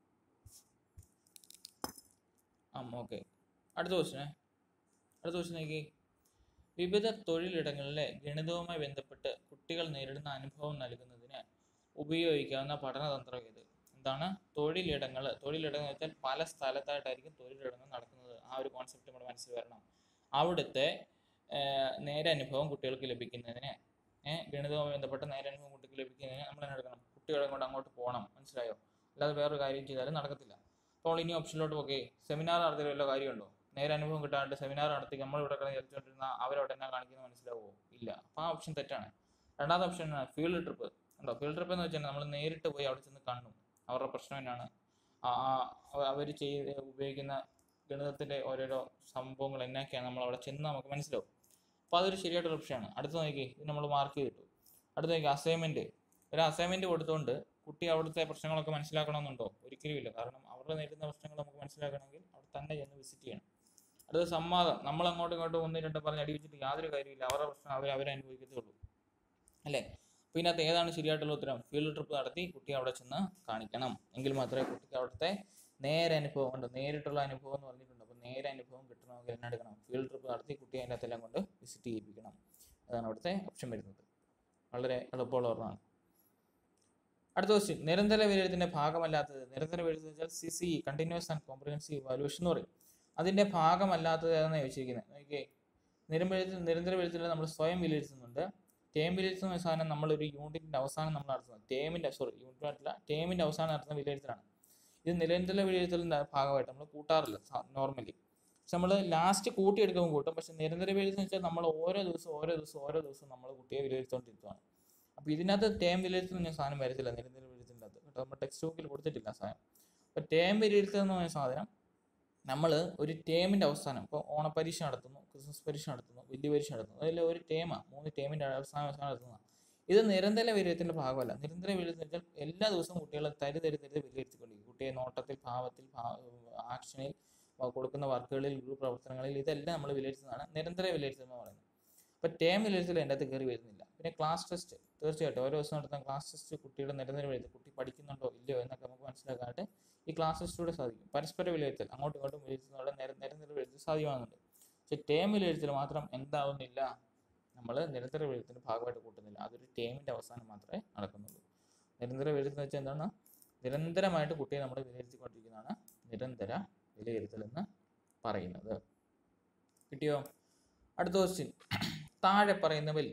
Speaker 1: ആ ഓക്കെ അടുത്ത ക്വസ്റ്റ്യനെ അടുത്ത ക്വസ്റ്റ്യൻ നോക്കി വിവിധ തൊഴിലിടങ്ങളിലെ ഗണിതവുമായി ബന്ധപ്പെട്ട് കുട്ടികൾ നേരിടുന്ന അനുഭവം നൽകുന്നതിന് ഉപയോഗിക്കാവുന്ന പഠനതന്ത്രം ഇത് എന്താണ് തൊഴിലിടങ്ങൾ തൊഴിലിടങ്ങൾ വെച്ചാൽ പല സ്ഥലത്തായിട്ടായിരിക്കും തൊഴിലിടങ്ങൾ നടക്കുന്നത് ആ ഒരു കോൺസെപ്റ്റ് നമ്മുടെ മനസ്സിൽ വരണം അവിടുത്തെ ഏർ, നേരനുഭവം കുട്ടികൾക്ക് ലഭിക്കുന്നതിന് ഏഹ് ഗണിതവുമായി ബന്ധപ്പെട്ട നേരനുഭവം കുട്ടിക്ക് ലഭിക്കുന്നതിന് നമ്മൾ என்ன എടുക്കണം കുട്ടികളെ കൊണ്ട് അങ്ങോട്ട് പോകണം മനസ്സിലായോ അല്ലാതെ വേറൊരു കാര്യം ചെയ്താലും നടക്കത്തില്ല അപ്പോൾ ഇനി ഓപ്ഷനിലോട്ട് നോക്കേ സെമിനാർ നടത്തിയ വല്ല കാര്യമുണ്ടോ നേരെ അനുഭവം കിട്ടാണ്ട് സെമിനാർ നടത്തി നമ്മൾ ഇവിടെ കിടന്ന് ചലിച്ചുകൊണ്ടിരുന്ന അവരവിടെ എന്നാ കാണിക്കുന്നത് മനസ്സിലാവുമോ ഇല്ല അപ്പോൾ ആ ഓപ്ഷൻ തെറ്റാണ് രണ്ടാമത്തെ ഓപ്ഷൻ ഫീൽഡ് ട്രിപ്പ് ഉണ്ടോ ഫീൽഡ് ട്രിപ്പ് എന്ന് വെച്ചാൽ നമ്മൾ നേരിട്ട് പോയി അവിടെ ചെന്ന് കാണും അവരുടെ പ്രശ്നം എന്നാണ് അവർ ചെയ്ത് ഉപയോഗിക്കുന്ന ഗണിതത്തിൻ്റെ ഓരോരോ സംഭവങ്ങൾ എന്നൊക്കെയാണ് നമ്മൾ അവിടെ ചെന്ന് നമുക്ക് മനസ്സിലാവും അപ്പോൾ അതൊരു ശരിയായിട്ടുള്ള ഓപ്ഷനാണ് അടുത്ത നോക്കി ഇത് നമ്മൾ മാർക്ക് ചെയ്തിട്ടു അടുത്ത നോക്കി അസൈൻമെൻറ്റ് ഒരു അസൈൻമെൻറ്റ് കൊടുത്തുകൊണ്ട് കുട്ടി അവിടുത്തെ പ്രശ്നങ്ങളൊക്കെ മനസ്സിലാക്കണമെന്നുണ്ടോ ഒരിക്കലും ഇല്ല കാരണം അവരുടെ നേരിടുന്ന പ്രശ്നങ്ങൾ നമുക്ക് മനസ്സിലാക്കണമെങ്കിൽ അവിടെ തന്നെ ചെന്ന് വിസിറ്റ് ചെയ്യണം അടുത്ത സംവാദം നമ്മൾ അങ്ങോട്ടും ഇങ്ങോട്ടും ഒന്ന് രണ്ടും പറഞ്ഞ് അടി വെച്ചിട്ട് യാതൊരു കാര്യമില്ല അവരുടെ പ്രശ്നം അവർ അവരെ അനുഭവിക്കത്തേ ഉള്ളൂ അല്ലേ അപ്പോൾ ഇതിനകത്ത് ഏതാണ് ശരിയായിട്ടുള്ള ഉത്തരം ഫീൽഡ് ട്രിപ്പ് നടത്തി കുട്ടി അവിടെ ചെന്ന് കാണിക്കണം എങ്കിൽ മാത്രമേ കുട്ടിക്ക് അവിടുത്തെ നേരെ അനുഭവം ഉണ്ട് നേരിട്ടുള്ള അനുഭവം എന്ന് പറഞ്ഞിട്ടുണ്ട് അപ്പോൾ നേരെ അനുഭവം കിട്ടണമെങ്കിൽ എന്നെ എടുക്കണം ഫീൽഡ് ട്രിപ്പ് നടത്തി കുട്ടിയെ അതിൻ്റെ അകത്തെല്ലാം കൊണ്ട് വിസിറ്റ് ചെയ്യിപ്പിക്കണം അതാണ് അവിടുത്തെ ഓപ്ഷൻ വരുന്നത് വളരെ എളുപ്പമുള്ള ഒരെണ്ണമാണ് അടുത്ത ക്വസ്റ്റ്യൻ നിരന്തര വിലയിരുത്തിന്റെ ഭാഗമല്ലാത്തത് നിരന്തര വിലയിരുത്തൽ വെച്ചാൽ C C continuous and comprehensive valuation എന്ന് പറയും അതിന്റെ ഭാഗമല്ലാത്തത് ഏതാണ് ചോദിച്ചിരിക്കുന്നത് നോക്കിയേ നിരന്തര നിരന്തര വിലയിരുത്തൽ നമ്മൾ സ്വയം വിലയിരുത്തുന്നുണ്ട് ടേം വിലയിരുത്തുന്ന സാധനം നമ്മളൊരു യൂണിറ്റിന്റെ അവസാനം നമ്മൾ നടത്തുന്നത് ടേമിന്റെ സോറി യൂണിറ്റ് അല്ല ടേമിന്റെ അവസാനം നടത്തുന്ന വിലയിരുത്തലാണ് ഇത് നിരന്തര വിലയിരുത്തലിന്റെ ഭാഗമായിട്ട് നമ്മൾ കൂട്ടാറില്ല നോർമലി പക്ഷെ നമ്മൾ ലാസ്റ്റ് കൂട്ടിയെടുക്കുമ്പോൾ കൂട്ടും പക്ഷെ നിരന്തര വിലയിരുത്തൽ വെച്ചാൽ നമ്മൾ ഓരോ ദിവസം ഓരോ ദിവസം ഓരോ ദിവസം നമ്മൾ കുട്ടിയെ വിലയിരുത്തുകൊണ്ടിരിക്കുകയാണ് അപ്പോൾ ഇതിനകത്ത് ടേം വിലയിരുത്തുന്ന സാധനം വരത്തില്ല നിരന്തര വിലയിരുത്തലിൻ്റെ അകത്ത് കേട്ടോ നമ്മൾ ടെക്സ്റ്റ് ബുക്കിൽ കൊടുത്തിട്ടില്ല ആ സാധനം അപ്പോൾ ടേം വിലയിരുത്തൽ എന്ന് പറയുന്ന സാധനം നമ്മൾ ഒരു ടേമിൻ്റെ അവസാനം ഇപ്പോൾ ഓണപരീക്ഷ നടത്തുന്നു ക്രിസ്മസ് പരീക്ഷ നടത്തുന്നു വലിയ പരീക്ഷ നടത്തുന്നു അതിൽ ഒരു ടേമാണ് മൂന്ന് ടേമിൻ്റെ അവസാനം അവസാനം നടത്തുന്നതാണ് ഇത് നിരന്തര വിലയിരുത്തലിൻ്റെ ഭാഗമല്ല നിരന്തര വിലയിരുത്തൽ വെച്ചാൽ എല്ലാ ദിവസവും കുട്ടികളെ തരി തരി തരി വിലയിരുത്തിക്കൊണ്ടിരിക്കും കുട്ടിയെ നോട്ടത്തിൽ ഭാവത്തിൽ ആക്ഷനിൽ കൊടുക്കുന്ന വർക്കുകളിൽ ഗ്രൂപ്പ് പ്രവർത്തനങ്ങളിൽ ഇതെല്ലാം നമ്മൾ വിലയിരുത്തുന്നതാണ് നിരന്തര വിലയിരുത്തൽ എന്ന് പറയുന്നത് അപ്പോൾ ടേം വിലയിരുത്തൽ എൻ്റെ അകത്ത് കയറി വരുന്നില്ല പിന്നെ ക്ലാസ് ടെസ്റ്റ് തീർച്ചയായിട്ടും ഓരോ ദിവസം നടത്തുന്ന ക്ലാസ് ടെസ്റ്റ് കുട്ടിയുടെ നിരന്തര വിലയിരുത്തൽ കുട്ടി പഠിക്കുന്നുണ്ടോ ഇല്ലയോ എന്നൊക്കെ നമുക്ക് മനസ്സിലാക്കാനായിട്ട് ഈ ക്ലാസ് ടെസ്റ്റിലൂടെ സാധിക്കും പരസ്പര വിലയിരുത്തൽ അങ്ങോട്ടും ഇങ്ങോട്ടും വിലയിരുത്തുന്നതോടെ നിര നിരന്തര വിലയിരുത്തൽ സാധ്യമാകുന്നുണ്ട് പക്ഷേ ടേം വിലയിരുത്തൽ മാത്രം എന്താവുന്നില്ല നമ്മൾ നിരന്തര വിലയിരുത്തലിൻ്റെ ഭാഗമായിട്ട് കൂട്ടുന്നില്ല അതൊരു ടേമിൻ്റെ അവസാനം മാത്രമേ നടക്കുന്നുള്ളൂ നിരന്തര വിലയിരുത്തൽ വെച്ചാൽ എന്താണ് നിരന്തരമായിട്ട് കുട്ടിയെ നമ്മൾ വിലയിരുത്തിക്കൊണ്ടിരിക്കുന്നതാണ് നിരന്തര വിലയിരുത്തൽ എന്ന് പറയുന്നത് കിട്ടിയോ അടുത്ത ക്വസ്റ്റ്യൻ താഴെ പറയുന്നവയിൽ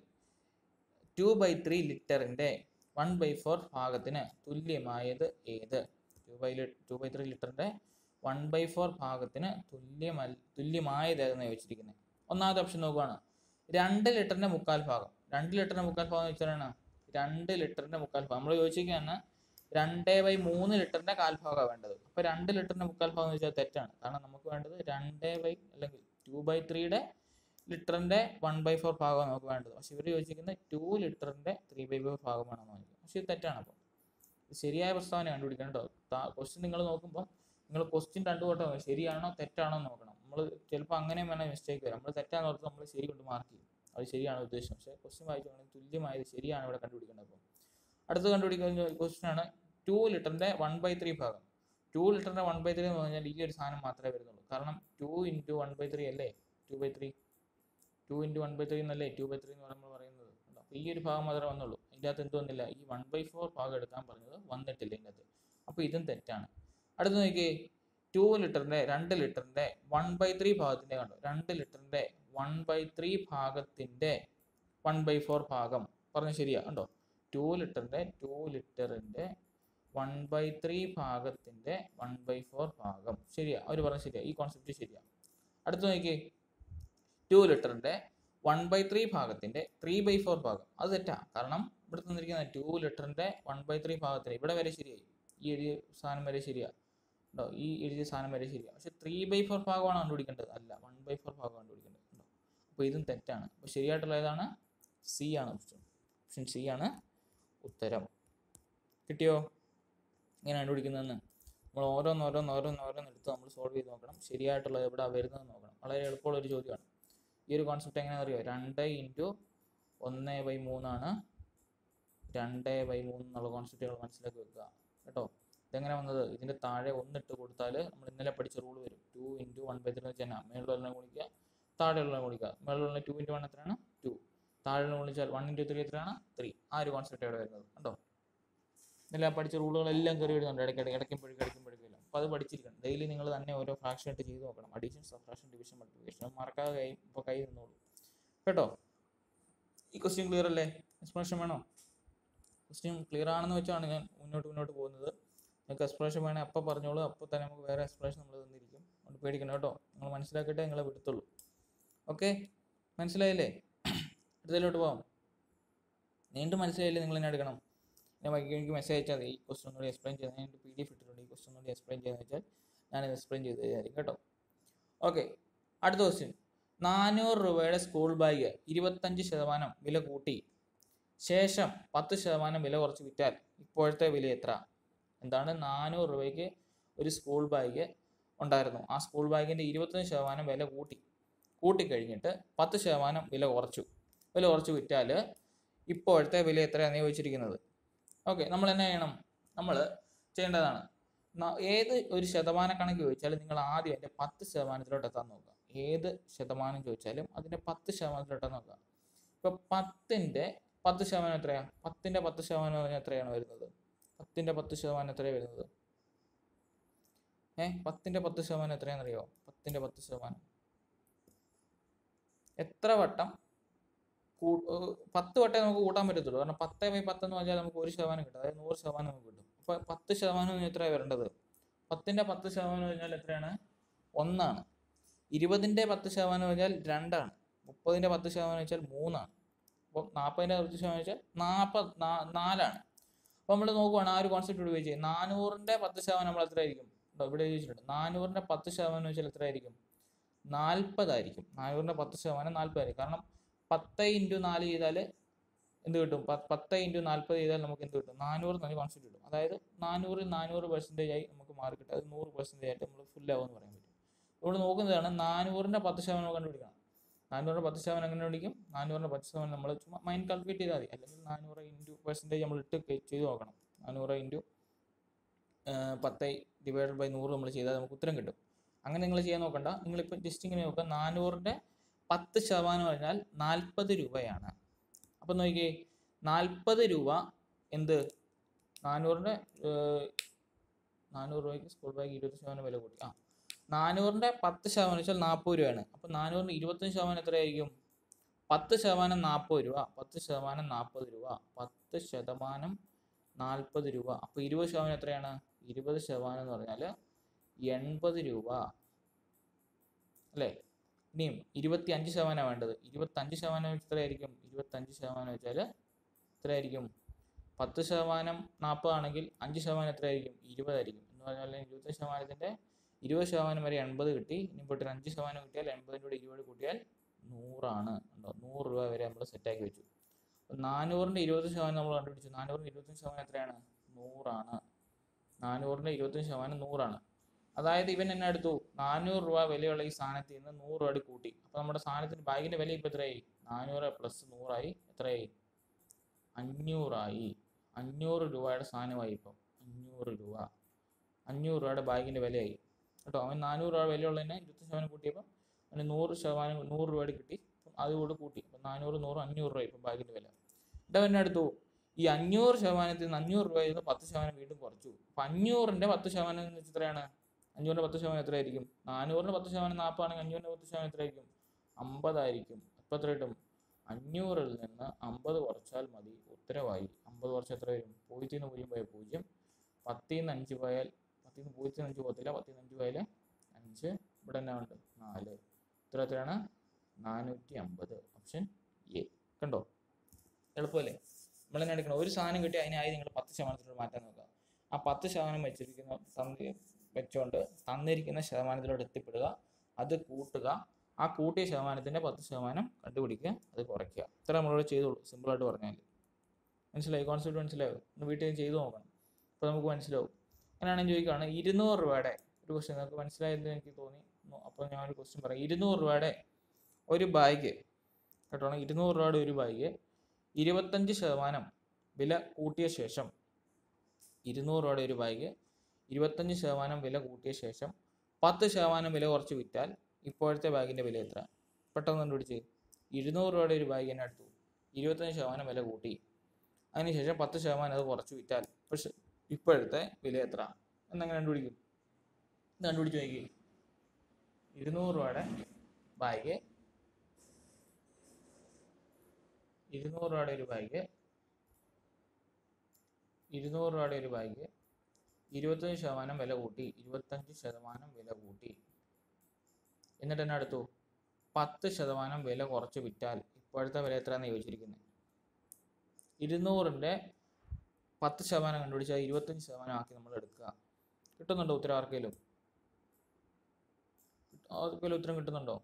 Speaker 1: ടു ബൈ ത്രീ ലിറ്ററിൻ്റെ വൺ ബൈ ഫോർ ഭാഗത്തിന് തുല്യമായത് ഏത് two by two by three ലിറ്ററിൻ്റെ വൺ ബൈ ഫോർ ഭാഗത്തിന് തുല്യമൽ തുല്യമായത് ഏതെന്ന് ചോദിച്ചിരിക്കുന്നത് ഒന്നാമത്തെ ഓപ്ഷൻ നോക്കുകയാണ് രണ്ട് ലിറ്ററിന്റെ മുക്കാൽ ഭാഗം രണ്ട് ലിറ്ററിന്റെ മുക്കാൽ ഭാഗം എന്ന് വെച്ചാലാണ് രണ്ട് ലിറ്ററിന്റെ മുക്കാൽ ഭാഗം നമ്മൾ ചോദിച്ചിരിക്കുകയാണ് രണ്ട് ബൈ മൂന്ന് ലിറ്ററിന്റെ കാൽഭാഗമാണ് വേണ്ടത് അപ്പൊ രണ്ട് ലിറ്ററിന്റെ മുക്കാൽ ഭാഗം എന്ന് വെച്ചാൽ തെറ്റാണ് കാരണം നമുക്ക് വേണ്ടത് രണ്ട് ബൈ അല്ലെങ്കിൽ ടു ബൈ ത്രീയുടെ ലിറ്ററിന്റെ വൺ ബൈ ഫോർ ഭാഗമാണ് നമുക്ക് വേണ്ടത് പക്ഷെ ഇവർ ചോദിച്ചിരിക്കുന്നത് ടു ലിറ്ററിന്റെ ത്രീ ബൈ ഫോർ ഭാഗമാണെന്ന് ചോദിക്കുന്നത് പക്ഷെ ഇത് തെറ്റാണ് അപ്പം ഇത് ശരിയായ പ്രസ്താവന കണ്ടുപിടിക്കണം കേട്ടോ ക്വസ്റ്റ്യൻ നിങ്ങൾ നോക്കുമ്പോൾ നിങ്ങൾ ക്വസ്റ്റ്യൻ രണ്ടു വട്ടം ശരിയാണോ തെറ്റാണോ എന്ന് നോക്കണം നമ്മൾ ചിലപ്പോൾ അങ്ങനെ വേണം മിസ്റ്റേക്ക് വരാം നമ്മൾ തെറ്റാന്ന് ഓർത്ത് നമ്മൾ ശരി കൊണ്ട് മാർക്ക് ചെയ്യും അത് ശരിയാണ് ഉദ്ദേശം പക്ഷേ ക്വസ്റ്റ്യൻ വായിക്കുകയാണെങ്കിൽ തുല്യമായത് ശരിയാണ് ഇവിടെ കണ്ടുപിടിക്കേണ്ടത് അപ്പം അടുത്ത് കണ്ടുപിടിക്കുന്ന ക്വസ്റ്റ്യൻ ആണ് ടു ലിറ്ററിന്റെ വൺ ബൈ ത്രീ ഭാഗം ടു ലിറ്ററിന്റെ വൺ ബൈ ത്രീ എന്ന് പറഞ്ഞാൽ ഈ ഒരു സാധനം മാത്രമേ വരുന്നുള്ളൂ കാരണം two into one by three അല്ലേ two by three two into one by three എന്നല്ലേ ടു ബൈ ത്രീ എന്ന് നമ്മൾ പറയുന്നത് അപ്പോൾ ഈ ഒരു ഭാഗം മാത്രമേ വന്നുള്ളൂ ഇതിൻ്റെ അകത്ത് എന്ത് വന്നില്ല ഈ വൺ ബൈ ഫോർ ഭാഗം എടുക്കാൻ പറഞ്ഞത് വന്നിട്ടില്ല ഇതിൻ്റെ അകത്ത് അപ്പോൾ ഇതും തെറ്റാണ് അടുത്ത് നോക്കിയേ ടു ലിറ്ററിന്റെ രണ്ട് ലിറ്ററിന്റെ വൺ ബൈ ത്രീ ഭാഗത്തിന്റെ കണ്ടോ രണ്ട് ലിറ്ററിന്റെ വൺ ബൈ ത്രീ ഭാഗത്തിന്റെ വൺ ബൈ ഫോർ ഭാഗം പറഞ്ഞ ശരിയാ കണ്ടോ ടു ലിറ്ററിന്റെ ടു ലിറ്ററിന്റെ വൺ ബൈ ത്രീ ഭാഗത്തിന്റെ വൺ ബൈ ഫോർ ഭാഗം ശരിയാ അവർ പറഞ്ഞ ശരിയാ ഈ കോൺസെപ്റ്റ് ശരിയാ അടുത്ത് നോക്കിയേ ടു ലിറ്ററിന്റെ വൺ ബൈ ത്രീ ഭാഗത്തിന്റെ ത്രീ ബൈ ഫോർ ഭാഗം അത് തെറ്റാ കാരണം ഇവിടെ തന്നിരിക്കുന്ന ടു ലിറ്ററിന്റെ വൺ ബൈ ത്രീ ഭാഗത്തിന് ഇവിടെ വരെ ശരിയായി ഈ എഴുതിയ സാധനം വരെ ശരിയാ ഉണ്ടോ ഈ എഴുതിയ സാധനം വരെ ശരിയാ പക്ഷെ ത്രീ ബൈ ഫോർ ഭാഗമാണ് കണ്ടുപിടിക്കേണ്ടത് അല്ല വൺ ബൈ ഫോർ ഭാഗം കണ്ടുപിടിക്കേണ്ടത് ഉണ്ടോ അപ്പോൾ ഇതും തെറ്റാണ് അപ്പോൾ ശരിയായിട്ടുള്ള ഏതാണ് സി ആണ് ഓപ്ഷൻ ഓപ്ഷൻ സി ആണ് ഉത്തരം കിട്ടിയോ ഇങ്ങനെ കണ്ടുപിടിക്കുന്നതെന്ന് നമ്മൾ ഓരോന്ന് ഓരോന്ന് ഓരോന്ന് ഓരോന്ന് എടുത്ത് നമ്മൾ സോൾവ് ചെയ്ത് നോക്കണം ശരിയായിട്ടുള്ളത് എവിടെ വരുന്നത് നോക്കണം വളരെ എളുപ്പമുള്ള ഒരു ചോദ്യമാണ് ഈ ഒരു കോൺസെപ്റ്റ് എങ്ങനെയാണെന്ന് അറിയോ രണ്ട് ഇൻറ്റു ഒന്ന് ബൈ മൂന്നാണ് രണ്ട് ബൈ മൂന്ന് എന്നുള്ള കോൺസെപ്റ്റുകൾ മനസ്സിലാക്കി വെക്കുക കേട്ടോ ഇതെങ്ങനെ വന്നത് ഇതിൻ്റെ താഴെ ഒന്നിട്ട് കൊടുത്താൽ നമ്മൾ ഇന്നലെ പഠിച്ച റൂൾ വരും two into one by three വെച്ചാൽ മേളിലുള്ള ഗുണിക്കുക താഴെയുള്ള ഗുണിക്കുക മേളിലുള്ള ടു ഇൻറ്റു വൺ എത്രയാണ് ടു താഴെ ഗുണിച്ചാൽ വൺ ഇൻറ്റു ത്രീ എത്രയാണ് ത്രീ ആ ഒരു കോൺസെപ്റ്റ് ഇവിടെ വരുന്നത് കേട്ടോ ഇന്നലെ പഠിച്ച റൂളുകളെല്ലാം കയറി വരുന്നുണ്ട് ഇടയ്ക്ക് ഇടയ്ക്കുമ്പോഴേക്കും ഇടയ്ക്കുമ്പോഴേക്കും അപ്പോൾ അത് പഠിച്ചിരിക്കണം ഡെയിലി നിങ്ങൾ തന്നെ ഓരോ ഫ്രാക്ഷൻ ആയിട്ട് ചെയ്ത് നോക്കണം അഡീഷൻ സബ്ട്രാക്ഷൻ ഡിവിഷൻ മൾട്ടിപ്ലിക്കേഷൻ മറക്കാതെ കൈ ഇപ്പോൾ കൈ നിന്നോളൂ കേട്ടോ ഈ ക്വസ്റ്റ്യൻ ക്ലിയർ അല്ലേ എക്സ്പ്ലനേഷൻ വേണോ ക്വസ്റ്റ്യൻ ക്ലിയർ ആണെന്ന് വെച്ചാണ് ഞാൻ മുന്നോട്ട് മുന്നോട്ട് പോകുന്നത് നിങ്ങൾക്ക് എക്സ്പ്ലനേഷൻ വേണേൽ അപ്പോൾ പറഞ്ഞോളൂ അപ്പോൾ തന്നെ നമുക്ക് വേറെ എക്സ്പ്ലനേഷൻ നമ്മൾ തന്നിരിക്കും അതുകൊണ്ട് പേടിക്കണം കേട്ടോ നിങ്ങൾ മനസ്സിലാക്കിയിട്ടേ നിങ്ങളെ വിടുത്തുള്ളൂ ഓക്കെ മനസ്സിലായില്ലേ അടുത്തതിലോട്ട് പോകാം നീണ്ടും മനസ്സിലായില്ലേ നിങ്ങൾ എന്നെ എടുക്കണം ഞാൻ വൈകി എനിക്ക് മെസ്സേജ് അയച്ചാൽ മതി ഈ ക്വസ്റ്റൻ ഒന്നുകൂടി എക്സ്പ്ലെയിൻ ചെയ്ത് ഞാൻ പി ഡി എഫ് ഇട്ടിട്ടുണ്ട് ഈ ക്വസ്റ്റൻ ഒന്നുകൂടി എക്സ്പ്ലെയിൻ ചെയ്യുന്നത് വെച്ചാൽ ഞാനത് എക്സ്പ്ലെയിൻ ചെയ്ത് തരായിരിക്കും കേട്ടോ ഓക്കെ അടുത്ത ക്വസ്റ്റ്യൻ നാനൂറ് രൂപയുടെ സ്കൂൾ ബാഗ് ഇരുപത്തഞ്ച് ശതമാനം വില കൂട്ടി ശേഷം പത്ത് ശതമാനം വില കുറച്ച് വിറ്റാൽ ഇപ്പോഴത്തെ വില എത്ര എന്താണ് നാനൂറ് രൂപയ്ക്ക് ഒരു സ്കൂൾ ബാഗ് ഉണ്ടായിരുന്നു ആ സ്കൂൾ ബാഗിൻ്റെ ഇരുപത്തഞ്ച് ശതമാനം വില കൂട്ടി കൂട്ടിക്കഴിഞ്ഞിട്ട് പത്ത് ശതമാനം വില കുറച്ചു വില കുറച്ച് വിറ്റാൽ ഇപ്പോഴത്തെ വില എത്രയാണ് ചോദിച്ചിരിക്കുന്നത് ഓക്കെ നമ്മൾ എന്നാ ചെയ്യണം നമ്മൾ ചെയ്യേണ്ടതാണ് ന- ഏത് ഒരു ശതമാന കണക്ക് ചോദിച്ചാലും നിങ്ങൾ ആദ്യം അതിൻ്റെ പത്ത് ശതമാനത്തിലോട്ട് എത്താൻ നോക്കുക ഏത് ശതമാനം ചോദിച്ചാലും അതിൻ്റെ പത്ത് ശതമാനത്തിലോട്ട് എത്താൻ നോക്കുക ഇപ്പൊ പത്തിൻ്റെ പത്ത് ശതമാനം എത്രയാ പത്തിൻ്റെ പത്ത് ശതമാനം എന്ന് പറഞ്ഞാൽ എത്രയാണ് വരുന്നത് പത്തിൻ്റെ പത്ത് ശതമാനം എത്രയാണ് വരുന്നത് ഏ പത്തിൻ്റെ പത്ത് ശതമാനം എത്രയാണെന്നറിയോ പത്തിൻ്റെ പത്ത് ശതമാനം എത്ര വട്ടം കൂ- ഏർ പത്ത് വട്ടമേ നമുക്ക് കൂട്ടാൻ പറ്റത്തുള്ളൂ കാരണം പത്ത് ബൈ പത്ത് എന്ന് പറഞ്ഞാൽ നമുക്ക് ഒരു ശതമാനം കിട്ടും അതായത് നൂറ് ശതമാനം നമുക്ക് കിട്ടും അപ്പൊ പത്ത് ശതമാനം എന്ന് എത്രയാണ് വരേണ്ടത് പത്തിന്റെ പത്ത് ശതമാനം എന്ന് പറഞ്ഞാൽ എത്രയാണ് ഒന്നാണ് ഇരുപതിന്റെ പത്ത് ശതമാനം എന്ന് പറഞ്ഞാൽ രണ്ടാണ് മുപ്പതിന്റെ പത്ത് ശതമാനം വെച്ചാൽ മൂന്നാണ് അപ്പം നാൽപ്പതിന്റെ പത്ത് ശതമാനം വെച്ചാൽ നാൽപ്പത് നാലാണ് അപ്പൊ നമ്മൾ നോക്കുവാണ് ആ ഒരു കോൺസെപ്റ്റ് ഉപയോഗിച്ച് നാനൂറിന്റെ പത്ത് ശതമാനം നമ്മൾ എത്ര ആയിരിക്കും ഉണ്ടോ ഇവിടെ ചോദിച്ചിട്ടുണ്ട് നാനൂറിന്റെ പത്ത് ശതമാനം വെച്ചാൽ എത്ര ആയിരിക്കും നാൽപ്പതായിരിക്കും നാനൂറിന്റെ പത്ത് ശതമാനം നാൽപ്പതായിരിക്കും കാരണം പത്ത് ഇൻറ്റു നാല് ചെയ്താൽ എന്ത് കിട്ടും പ- പത്ത് ഇൻറ്റു നാൽപ്പത് ചെയ്താൽ നമുക്ക് എന്ത് കിട്ടും നാനൂറ് എന്ന് കോൺസെപ്റ്റ് കിട്ടും അതായത് നാനൂറിൽ നാനൂറ് പെർസെൻറ്റേജ് ആയി നമുക്ക് മാർക്ക് കിട്ടും അത് നൂറ് പെർസെൻറ്റേജ് ആയിട്ട് നമ്മൾ ഫുൾ ആവുമെന്ന് പറയാൻ പറ്റും ഇവിടെ നോക്കുന്നതാണ് നാനൂറിൻ്റെ പത്ത് ശതമാനം കണ്ടുപിടിക്കണം നാനൂറിൻ്റെ പത്ത് ശതമാനം എങ്ങനെ പിടിക്കും നാനൂറിൻ്റെ പത്ത് ശതമാനം നമ്മൾ ചുമ്മാ മൈൻഡ് കാൽക്കുലേറ്റ് ചെയ്താൽ മതി അല്ലെങ്കിൽ നാനൂറ് ഇൻറ്റു പെർസെൻറ്റേജ് നമ്മൾ ഇട്ട് കെ- ചെയ്ത് നോക്കണം നാനൂറ് ഇൻറ്റു പത്ത് ഡിവൈഡഡ് ബൈ നൂറ് നമ്മൾ ചെയ്താൽ നമുക്ക് ഉത്തരം കിട്ടും അങ്ങനെ നിങ്ങൾ ചെയ്യാൻ നോക്കണ്ട നിങ്ങളിപ്പോൾ ജസ്റ്റ് ഇങ്ങനെ നോക്കുക നാനൂറിൻ്റെ പത്ത് ശതമാനം പറഞ്ഞാൽ നാൽപ്പത് രൂപയാണ് അപ്പം നോക്കിയേ നാൽപ്പത് രൂപ എന്ത് നാനൂറിൻ്റെ നാനൂറ് രൂപയ്ക്ക് സ്കൂൾ ബാഗ് ഇരുപത് ശതമാനം വില കൂട്ടി ആ നാനൂറിൻ്റെ പത്ത് ശതമാനം വെച്ചാൽ നാൽപ്പത് രൂപയാണ് അപ്പം നാനൂറിന് ഇരുപത്തഞ്ച് ശതമാനം എത്രയായിരിക്കും പത്ത് ശതമാനം നാൽപ്പത് രൂപ പത്ത് ശതമാനം നാൽപ്പത് രൂപ പത്ത് ശതമാനം നാൽപ്പത് രൂപ അപ്പോൾ ഇരുപത് ശതമാനം എത്രയാണ് ഇരുപത് ശതമാനം എന്ന് പറഞ്ഞാൽ എൺപത് രൂപ അല്ലേ ഇനിയും ഇരുപത്തി അഞ്ച് ശതമാനം വേണ്ടത് ഇരുപത്തഞ്ച് ശതമാനം വെച്ച് എത്രയായിരിക്കും ഇരുപത്തഞ്ച് ശതമാനം വെച്ചാൽ എത്രയായിരിക്കും പത്ത് ശതമാനം നാൽപ്പതാണെങ്കിൽ അഞ്ച് ശതമാനം എത്രയായിരിക്കും ഇരുപതായിരിക്കും എന്ന് പറഞ്ഞാൽ ഇരുപത്തഞ്ച് ശതമാനത്തിൻ്റെ ഇരുപത് ശതമാനം വരെ എൺപത് കിട്ടി ഇനി പോയിട്ട് ഒരു അഞ്ച് ശതമാനം കിട്ടിയാൽ എൺപതിൻ്റെ കൂടെ ഇരുപത് കൂട്ടിയാൽ നൂറാണ് ഉണ്ടോ നൂറ് രൂപ വരെ നമ്മൾ സെറ്റാക്കി വെച്ചു അപ്പോൾ നാനൂറിൻ്റെ ഇരുപത് ശതമാനം നമ്മൾ കണ്ടുപിടിച്ചു നാനൂറിൻ്റെ ഇരുപത്തഞ്ച് ശതമാനം എത്രയാണ് നൂറാണ് നാനൂറിൻ്റെ ഇരുപത്തഞ്ച് ശതമാനം നൂറാണ് അതായത് ഇവൻ എന്നെ എടുത്തു നാനൂറ് രൂപ വിലയുള്ള ഈ സാധനത്തിൽ നിന്ന് നൂറ് രൂപ കൂട്ടി അപ്പോൾ നമ്മുടെ സാധനത്തിന് ബാഗിൻ്റെ വില ഇപ്പോൾ എത്രയായി നാനൂറ് പ്ലസ് നൂറായി എത്രയായി അഞ്ഞൂറായി അഞ്ഞൂറ് രൂപയുടെ സാധനമായി ഇപ്പം അഞ്ഞൂറ് രൂപ അഞ്ഞൂറ് രൂപയുടെ ബാഗിൻ്റെ വിലയായി കേട്ടോ അവൻ നാനൂറ് രൂപ വിലയുള്ളതിനെ ഇരുപത്തി ശതമാനം കൂട്ടിയപ്പോൾ അവന് നൂറ് ശതമാനം നൂറ് രൂപയുടെ കിട്ടി അപ്പം അതുകൂടെ കൂട്ടി അപ്പം നാനൂറ് നൂറ് അഞ്ഞൂറ് രൂപ ഇപ്പം ബാഗിൻ്റെ വില എന്നിട്ട് അവൻ എടുത്തു ഈ അഞ്ഞൂറ് ശതമാനത്തിൽ നിന്ന് അഞ്ഞൂറ് രൂപയിൽ നിന്ന് പത്ത് ശതമാനം വീണ്ടും കുറച്ചു അപ്പം അഞ്ഞൂറിൻ്റെ പത്ത് ശതമാനം എന്ന് വെച്ചാൽ എത്രയാണ് അഞ്ഞൂറിൻ്റെ പത്ത് ശതമാനം എത്രയായിരിക്കും നാനൂറിൻ്റെ പത്ത് ശതമാനം നാൽപ്പതാണെങ്കിൽ അഞ്ഞൂറിൻ്റെ പത്ത് ശതമാനം എത്രയായിരിക്കും അമ്പതായിരിക്കും അപ്പം എത്ര കിട്ടും അഞ്ഞൂറിൽ നിന്ന് അമ്പത് കുറച്ചാൽ മതി ഉത്തരവായി അമ്പത് കുറച്ച് എത്ര വരും പൂജ്യത്തിൽ നിന്ന് പൂജ്യം പോയാൽ പൂജ്യം പത്തിൽ നിന്ന് അഞ്ച് പോയാൽ പത്തിൽ നിന്ന് പൂജ്യത്തിൽ നിന്ന് അഞ്ച് പോകത്തില്ല പത്തിൽ നിന്ന് അഞ്ച് പോയാൽ അഞ്ച് ഇവിടെ എന്നാ ഉണ്ട് നാല് ഉത്തരം എത്രയാണ് നാനൂറ്റി അമ്പത് ഓപ്ഷൻ എ കണ്ടോ എളുപ്പമല്ലേ നമ്മൾ തന്നെ എടുക്കണം ഒരു സാധനം കിട്ടി അതിനായി നിങ്ങൾ പത്ത് ശതമാനത്തിലോട്ട് മാറ്റാൻ നോക്കുക ആ പത്ത് ശതമാനം വെച്ചിരിക്കുന്ന തന്നി വെച്ചുകൊണ്ട് തന്നിരിക്കുന്ന ശതമാനത്തിലോട്ട് എത്തിപ്പെടുക അത് കൂട്ടുക ആ കൂട്ടിയ ശതമാനത്തിൻ്റെ പത്ത് ശതമാനം കണ്ടുപിടിക്കുക അത് കുറയ്ക്കുക ഇത്ര നമ്മളോട് ചെയ്തോളൂ സിമ്പിളായിട്ട് പറഞ്ഞാൽ മനസ്സിലായി കോൺസെപ്റ്റ് മനസ്സിലായോ ഒന്ന് വീട്ടിൽ നിന്ന് ചെയ്തു നോക്കണം അപ്പോൾ നമുക്ക് മനസ്സിലാവും അങ്ങനെയാണെങ്കിൽ ചോദിക്കുകയാണ് ഇരുന്നൂറ് രൂപയുടെ ഒരു ക്വസ്റ്റ്യൻ നിങ്ങൾക്ക് മനസ്സിലായെന്ന് എനിക്ക് തോന്നി അപ്പോൾ ഞാൻ ഒരു ക്വസ്റ്റ്യൻ പറയാം ഇരുന്നൂറ് രൂപയുടെ ഒരു ബാഗ് കേട്ടോ ഇരുന്നൂറ് രൂപയുടെ ഒരു ബാഗ് ഇരുപത്തഞ്ച് ശതമാനം വില കൂട്ടിയ ശേഷം ഇരുന്നൂറ് രൂപയുടെ ഒരു ബാഗ് ഇരുപത്തഞ്ച് ശതമാനം വില കൂട്ടിയ ശേഷം പത്ത് ശതമാനം വില കുറച്ച് വിറ്റാൽ ഇപ്പോഴത്തെ ബാഗിൻ്റെ വില എത്ര പെട്ടെന്ന് കണ്ടുപിടിച്ച് ഇരുന്നൂറ് രൂപയുടെ ഒരു ബാഗ് തന്നെ എടുത്തു ഇരുപത്തഞ്ച് ശതമാനം വില കൂട്ടി അതിനുശേഷം പത്ത് ശതമാനം അത് കുറച്ച് വിറ്റാൽ പക്ഷെ ഇപ്പോഴത്തെ വില എത്ര എന്നങ്ങനെ കണ്ടുപിടിക്കും ഇത് കണ്ടുപിടിച്ച് നോക്കി ഇരുന്നൂറ് രൂപയുടെ ബാഗ് ഇരുന്നൂറ് രൂപയുടെ ഒരു ബാഗ് ഇരുന്നൂറ് രൂപയുടെ ഒരു ബാഗ് ഇരുപത്തഞ്ച് ശതമാനം വില കൂട്ടി ഇരുപത്തഞ്ച് ശതമാനം വില കൂട്ടി എന്നിട്ട് എന്നെ അടുത്തു പത്ത് ശതമാനം വില കുറച്ച് വിറ്റാൽ ഇപ്പോഴത്തെ വില എത്രയാണെന്ന് ചോദിച്ചിരിക്കുന്നത് ഇരുന്നൂറിൻ്റെ പത്ത് ശതമാനം കണ്ടുപിടിച്ചാൽ ഇരുപത്തഞ്ച് ശതമാനം ആക്കി നമ്മൾ എടുക്കുക കിട്ടുന്നുണ്ടോ ഉത്തരം ആർക്കെങ്കിലും ആർക്കെങ്കിലും ഉത്തരം കിട്ടുന്നുണ്ടോ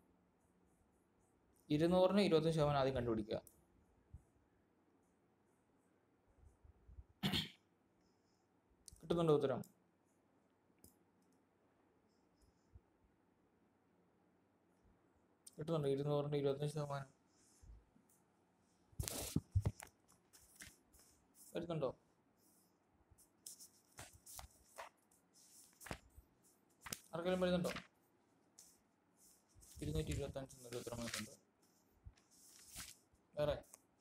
Speaker 1: ഇരുന്നൂറിന് ഇരുപത്തഞ്ച് ശതമാനം ആദ്യം കണ്ടുപിടിക്കുക കിട്ടുന്നുണ്ടോ ഉത്തരം കിട്ടുന്നുണ്ടോ ഇരുന്നൂറിൻ്റെ ഇരുപത്തഞ്ച് ശതമാനം വരുന്നുണ്ടോ ആർക്കെങ്കിലും വരുന്നുണ്ടോ ഇരുന്നൂറ്റി ഇരുപത്തി അഞ്ച് എന്നൊരു ഉത്തരം വന്നിട്ടുണ്ട് വേറെ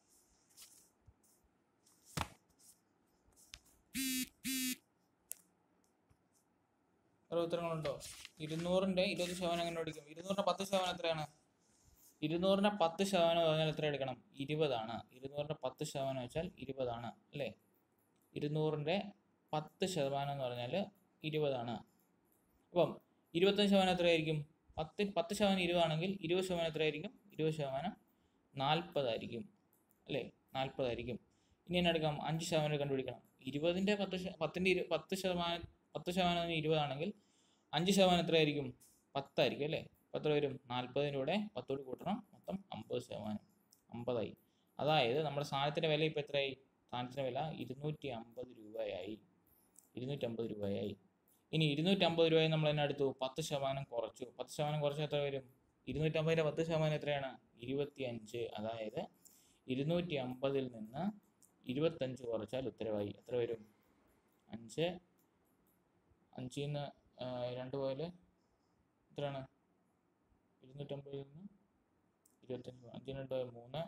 Speaker 1: വേറെ ഉത്തരങ്ങളുണ്ടോ ഇരുന്നൂറിന്റെ ഇരുപത് ശതമാനം എങ്ങനെ എടുക്കും ഇരുന്നൂറിന്റെ പത്ത് ശതമാനം എത്രയാണ് ഇരുന്നൂറിന്റെ പത്ത് ശതമാനം എന്ന് പറഞ്ഞാൽ എത്ര എടുക്കണം ഇരുപതാണ് ഇരുന്നൂറിന്റെ പത്ത് ശതമാനം വെച്ചാൽ ഇരുപതാണ് അല്ലേ ഇരുന്നൂറിന്റെ പത്ത് ശതമാനം എന്ന് പറഞ്ഞാൽ ഇരുപതാണ് അപ്പം ഇരുപത്തഞ്ച് ശതമാനം എത്രയായിരിക്കും പത്ത് പത്ത് ശതമാനം ഇരുപതാണെങ്കിൽ ഇരുപത് ശതമാനം എത്രയായിരിക്കും ഇരുപത് ശതമാനം നാൽപ്പതായിരിക്കും അല്ലേ നാൽപ്പതായിരിക്കും ഇനി എന്നെ എടുക്കാം അഞ്ച് ശതമാനം കണ്ടുപിടിക്കണം ഇരുപതിൻ്റെ പത്ത് ശ- പത്തിൻ്റെ ഇരു പത്ത് ശതമാനം പത്ത് ശതമാനം ഇരുപതാണെങ്കിൽ അഞ്ച് ശതമാനം എത്രയായിരിക്കും പത്തായിരിക്കും അല്ലേ അപ്പോൾ എത്ര വരും നാൽപ്പതിൻ്റെ കൂടെ പത്തോട് കൂട്ടണം മൊത്തം അമ്പത് ശതമാനം അമ്പതായി അതായത് നമ്മുടെ സാധനത്തിൻ്റെ വില ഇപ്പോൾ എത്രയായി സാധനത്തിൻ്റെ വില ഇരുന്നൂറ്റി അമ്പത് രൂപയായി ഇരുന്നൂറ്റമ്പത് രൂപയായി ഇനി ഇരുന്നൂറ്റമ്പത് രൂപയിൽ നമ്മൾ തന്നെ എടുത്തു പത്ത് ശതമാനം കുറച്ചു പത്ത് ശതമാനം കുറച്ച് എത്ര വരും ഇരുന്നൂറ്റമ്പതിൻ്റെ പത്ത് ശതമാനം എത്രയാണ് ഇരുപത്തിയഞ്ച് അതായത് ഇരുന്നൂറ്റി അമ്പതിൽ നിന്ന് ഇരുപത്തഞ്ച് കുറച്ചാൽ ഉത്തരവായി എത്ര വരും അഞ്ച് അഞ്ചിൽ നിന്ന് ആ, രണ്ട് പോയാൽ എത്രയാണ് ഇരുന്നൂറ്റമ്പതിൽ നിന്ന് ഇരുപത്തഞ്ച് അഞ്ചിന് രണ്ട് പോയാൽ മൂന്ന്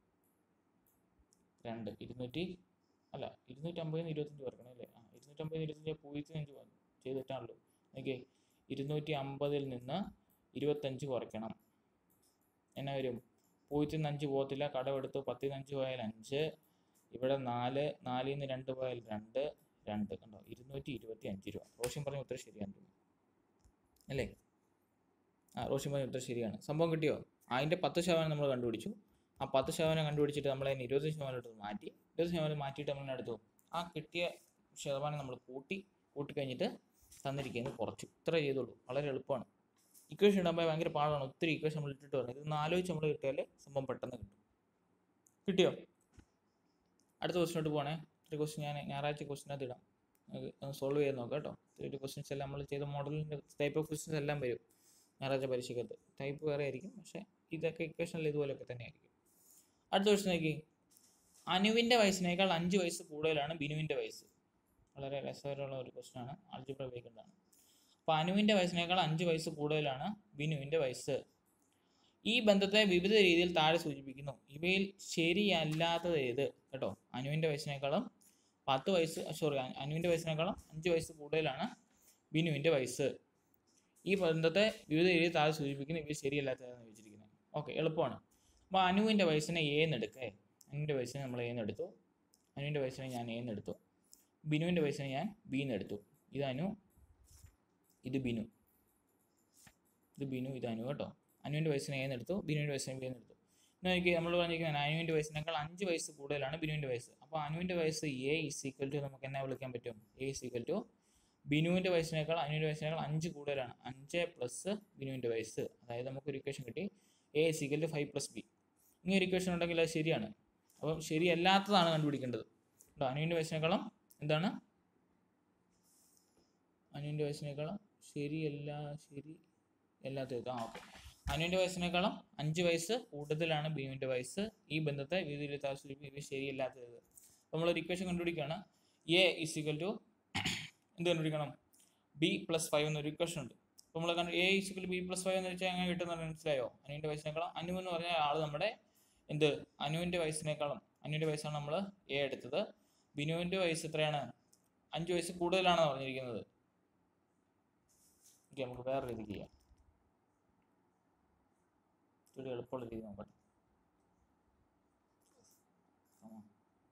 Speaker 1: രണ്ട് ഇരുന്നൂറ്റി അല്ല ഇരുന്നൂറ്റമ്പതിൽ നിന്ന് ഇരുപത്തഞ്ച് കുറക്കണം അല്ലേ ആ ഇരുന്നൂറ്റമ്പതിൽ ഇരുപത്തഞ്ച് പൂജ്യത്തിന് അഞ്ച് കുറ- ചെയ്തിട്ടാണല്ലോ ഓക്കെ ഇരുന്നൂറ്റി അമ്പതിൽ നിന്ന് ഇരുപത്തഞ്ച് കുറയ്ക്കണം എന്നാ വരും പൂജ്യത്തിൽ നിന്ന് അഞ്ച് പോകത്തില്ല കടമെടുത്തു പത്തിൽ നിന്ന് അഞ്ച് പോയാൽ അഞ്ച് ഇവിടെ നാല് നാലിൽ നിന്ന് രണ്ട് പോയാൽ രണ്ട് രണ്ട് കണ്ടോ ഇരുന്നൂറ്റി ഇരുപത്തി അഞ്ച് രൂപ റോഷൻ പറഞ്ഞ ഉത്തരം ശരിയാന്ന് തോന്നുന്നു അല്ലേ ആ റോഷൻ പറഞ്ഞ ഉത്തരം ശരിയാണ് സംഭവം കിട്ടിയോ അതിൻ്റെ പത്ത് ശതമാനം നമ്മൾ കണ്ടുപിടിച്ചു ആ പത്ത് ശതമാനം കണ്ടുപിടിച്ചിട്ട് നമ്മൾ അതിന് ഇരുപത് ശതമാനം എടുത്ത് മാറ്റി ഇരുപത് ശതമാനം മാറ്റിയിട്ട് നമ്മൾ എടുത്തു ആ കിട്ടിയ ശതമാനം നമ്മൾ കൂട്ടി കൂട്ടി കഴിഞ്ഞിട്ട് തന്നിരിക്കുന്നത് കുറച്ചു ഇത്ര ചെയ്തോളൂ വളരെ എളുപ്പമാണ് ഇക്വേഷൻ ഇടുമ്പോൾ ഭയങ്കര പാടാണ് ഒത്തിരി ഇക്വേഷൻ നമ്മൾ ഇട്ടിട്ട് വരുന്നത് ഇതൊന്ന് ആലോചിച്ച് നമ്മൾ കിട്ടിയാൽ സംഭവം പെട്ടെന്ന് കിട്ടും കിട്ടിയോ അടുത്ത ക്വസ്റ്റിനോട്ട് പോകണേ ഒരു ക്വസ്റ്റ്യൻ ഞാൻ ഞായറാഴ്ച ക്വസ്റ്റിനകത്ത് ഇടാം നമുക്ക് ഒന്ന് സോൾവ് ചെയ്ത് നോക്കാം കേട്ടോ ഒരു ക്വസ്റ്റ്യൻസ് എല്ലാം നമ്മൾ ചെയ്ത മോഡലിൻ്റെ ടൈപ്പ് ഓഫ് ക്വസ്റ്റ്യൻസ് എല്ലാം വരും ഞായറാഴ്ച പരീക്ഷയ്ക്കകത്ത് ടൈപ്പ് വേറെ ആയിരിക്കും പക്ഷേ ഇതൊക്കെ ഇക്വേഷനിൽ ഇതുപോലെയൊക്കെ തന്നെ ആയിരിക്കും അടുത്ത ക്വസ്റ്റ്യൻ നോക്കി അനുവിൻ്റെ വയസ്സിനേക്കാൾ അഞ്ച് വയസ്സ് കൂടുതലാണ് ബിനുവിൻ്റെ വയസ്സ് വളരെ രസകരമുള്ള ഒരു ക്വസ്റ്റ്യൻ ആണ് ആൾജിബ്ര ഉപയോഗിക്കേണ്ടതാണ് അപ്പോൾ അനുവിൻ്റെ വയസ്സിനേക്കാൾ അഞ്ച് വയസ്സ് കൂടുതലാണ് ബിനുവിൻ്റെ വയസ്സ് ഈ ബന്ധത്തെ വിവിധ രീതിയിൽ താഴെ സൂചിപ്പിക്കുന്നു ഇവയിൽ ശരിയല്ലാത്തത് ഏത് കേട്ടോ അനുവിൻ്റെ വയസ്സിനേക്കാളും പത്ത് വയസ്സ് സോറി അനുവിൻ്റെ വയസ്സിനേക്കാളും അഞ്ച് വയസ്സ് കൂടുതലാണ് ബിനുവിൻ്റെ വയസ്സ് ഈ ബന്ധത്തെ വിവിധ രീതിയിൽ താഴെ സൂചിപ്പിക്കുന്നു ഇവയിൽ ശരിയല്ലാത്തതെന്ന് ചോദിച്ചിരിക്കുന്നത് ഓക്കെ എളുപ്പമാണ് അപ്പോൾ അനുവിൻ്റെ വയസ്സിനെ ഏന്ന് എടുക്കേ അനുവിൻ്റെ വയസ്സിനെ നമ്മൾ ഏന്ന് എടുത്തു അനുവിൻ്റെ വയസ്സിനെ ഞാൻ ഏന്ന് എടുത്തു ബിനുവിൻ്റെ വയസ്സിനെ ഞാൻ ബിന്ന് എടുത്തു ഇത് അനു ഇത് ബിനു ഇത് ബിനു ഇത് അനു കേട്ടോ അനുവിൻ്റെ വയസ്സിനെ ഏന്ന് എടുത്തു ബിനുവിൻ്റെ വയസ്സിനെ ബിന്ന് എടുത്തു ഇന്ന് എനിക്ക് നമ്മൾ പറഞ്ഞിരിക്കുന്നത് അനുവിൻ്റെ വയസ്സിനേക്കാൾ അഞ്ച് വയസ്സ് കൂടുതലാണ് ബിനുവിൻ്റെ വയസ്സ് അപ്പോൾ അനുവിൻ്റെ വയസ്സ് എ ഇസ് ഈക്വൽ ടു നമുക്ക് എന്നാ വിളിക്കാൻ പറ്റും എ ഇസ് ഈക്വൽ ടു ബിനുവിൻ്റെ വയസ്സിനേക്കാൾ അനുവിൻ്റെ വയസ്സിനേക്കാൾ അഞ്ച് കൂടുതലാണ് അഞ്ച് പ്ലസ് ബിനുവിൻ്റെ വയസ്സ് അതായത് നമുക്കൊരു ഇക്വേഷൻ കിട്ടി A is equal to five plus B ഇങ്ങനെ ഒരു ഇക്വേഷൻ ഉണ്ടെങ്കിൽ അത് ശരിയാണ് അപ്പം ശരിയല്ലാത്തതാണ് കണ്ടുപിടിക്കേണ്ടത് കേട്ടോ അനുവിൻ്റെ വയസ്സിനേക്കാളും എന്താണ് അനുവിൻ്റെ വയസ്സിനേക്കാളും ശരിയല്ല ശരി അല്ലാത്തത് ആ ഓക്കെ അനുവിൻ്റെ വയസ്സിനേക്കാളും അഞ്ച് വയസ്സ് കൂടുതലാണ് ബിനുവിൻ്റെ വയസ്സ് ഈ ബന്ധത്തെ വിവിധ രീതിയിൽ താമസിപ്പിക്കും ഇത് ശരിയല്ലാത്തത് അപ്പോൾ നമ്മളൊരു ഇക്വേഷൻ കണ്ടുപിടിക്കുകയാണ് എ ഇസ് ഈക്വൽ ടു എന്ത് കണ്ടുപിടിക്കണം ബി പ്ലസ് ഫൈവ് എന്നൊരു ഇക്വേഷൻ ഉണ്ട് അപ്പോൾ നമ്മൾ കണ്ടു A is equal B plus five എന്ന് വെച്ചാൽ എങ്ങനെ കിട്ടുന്നത് മനസ്സിലായോ അനുവിൻ്റെ വയസ്സിനേക്കാളും അനു എന്ന് പറഞ്ഞ ആൾ നമ്മുടെ എന്ത് അനുവിൻ്റെ വയസ്സിനേക്കാളും അനുവിൻ്റെ വയസ്സാണ് നമ്മൾ എ എടുത്തത് ബിനുവിൻ്റെ വയസ്സ് എത്രയാണ് അഞ്ച് വയസ്സ് കൂടുതലാണെന്ന് പറഞ്ഞിരിക്കുന്നത് ഓക്കെ നമുക്ക് വേറെ രീതിക്ക് ചെയ്യാം ഇച്ചിരി എളുപ്പമുള്ള രീതി നോക്കട്ടെ Come on.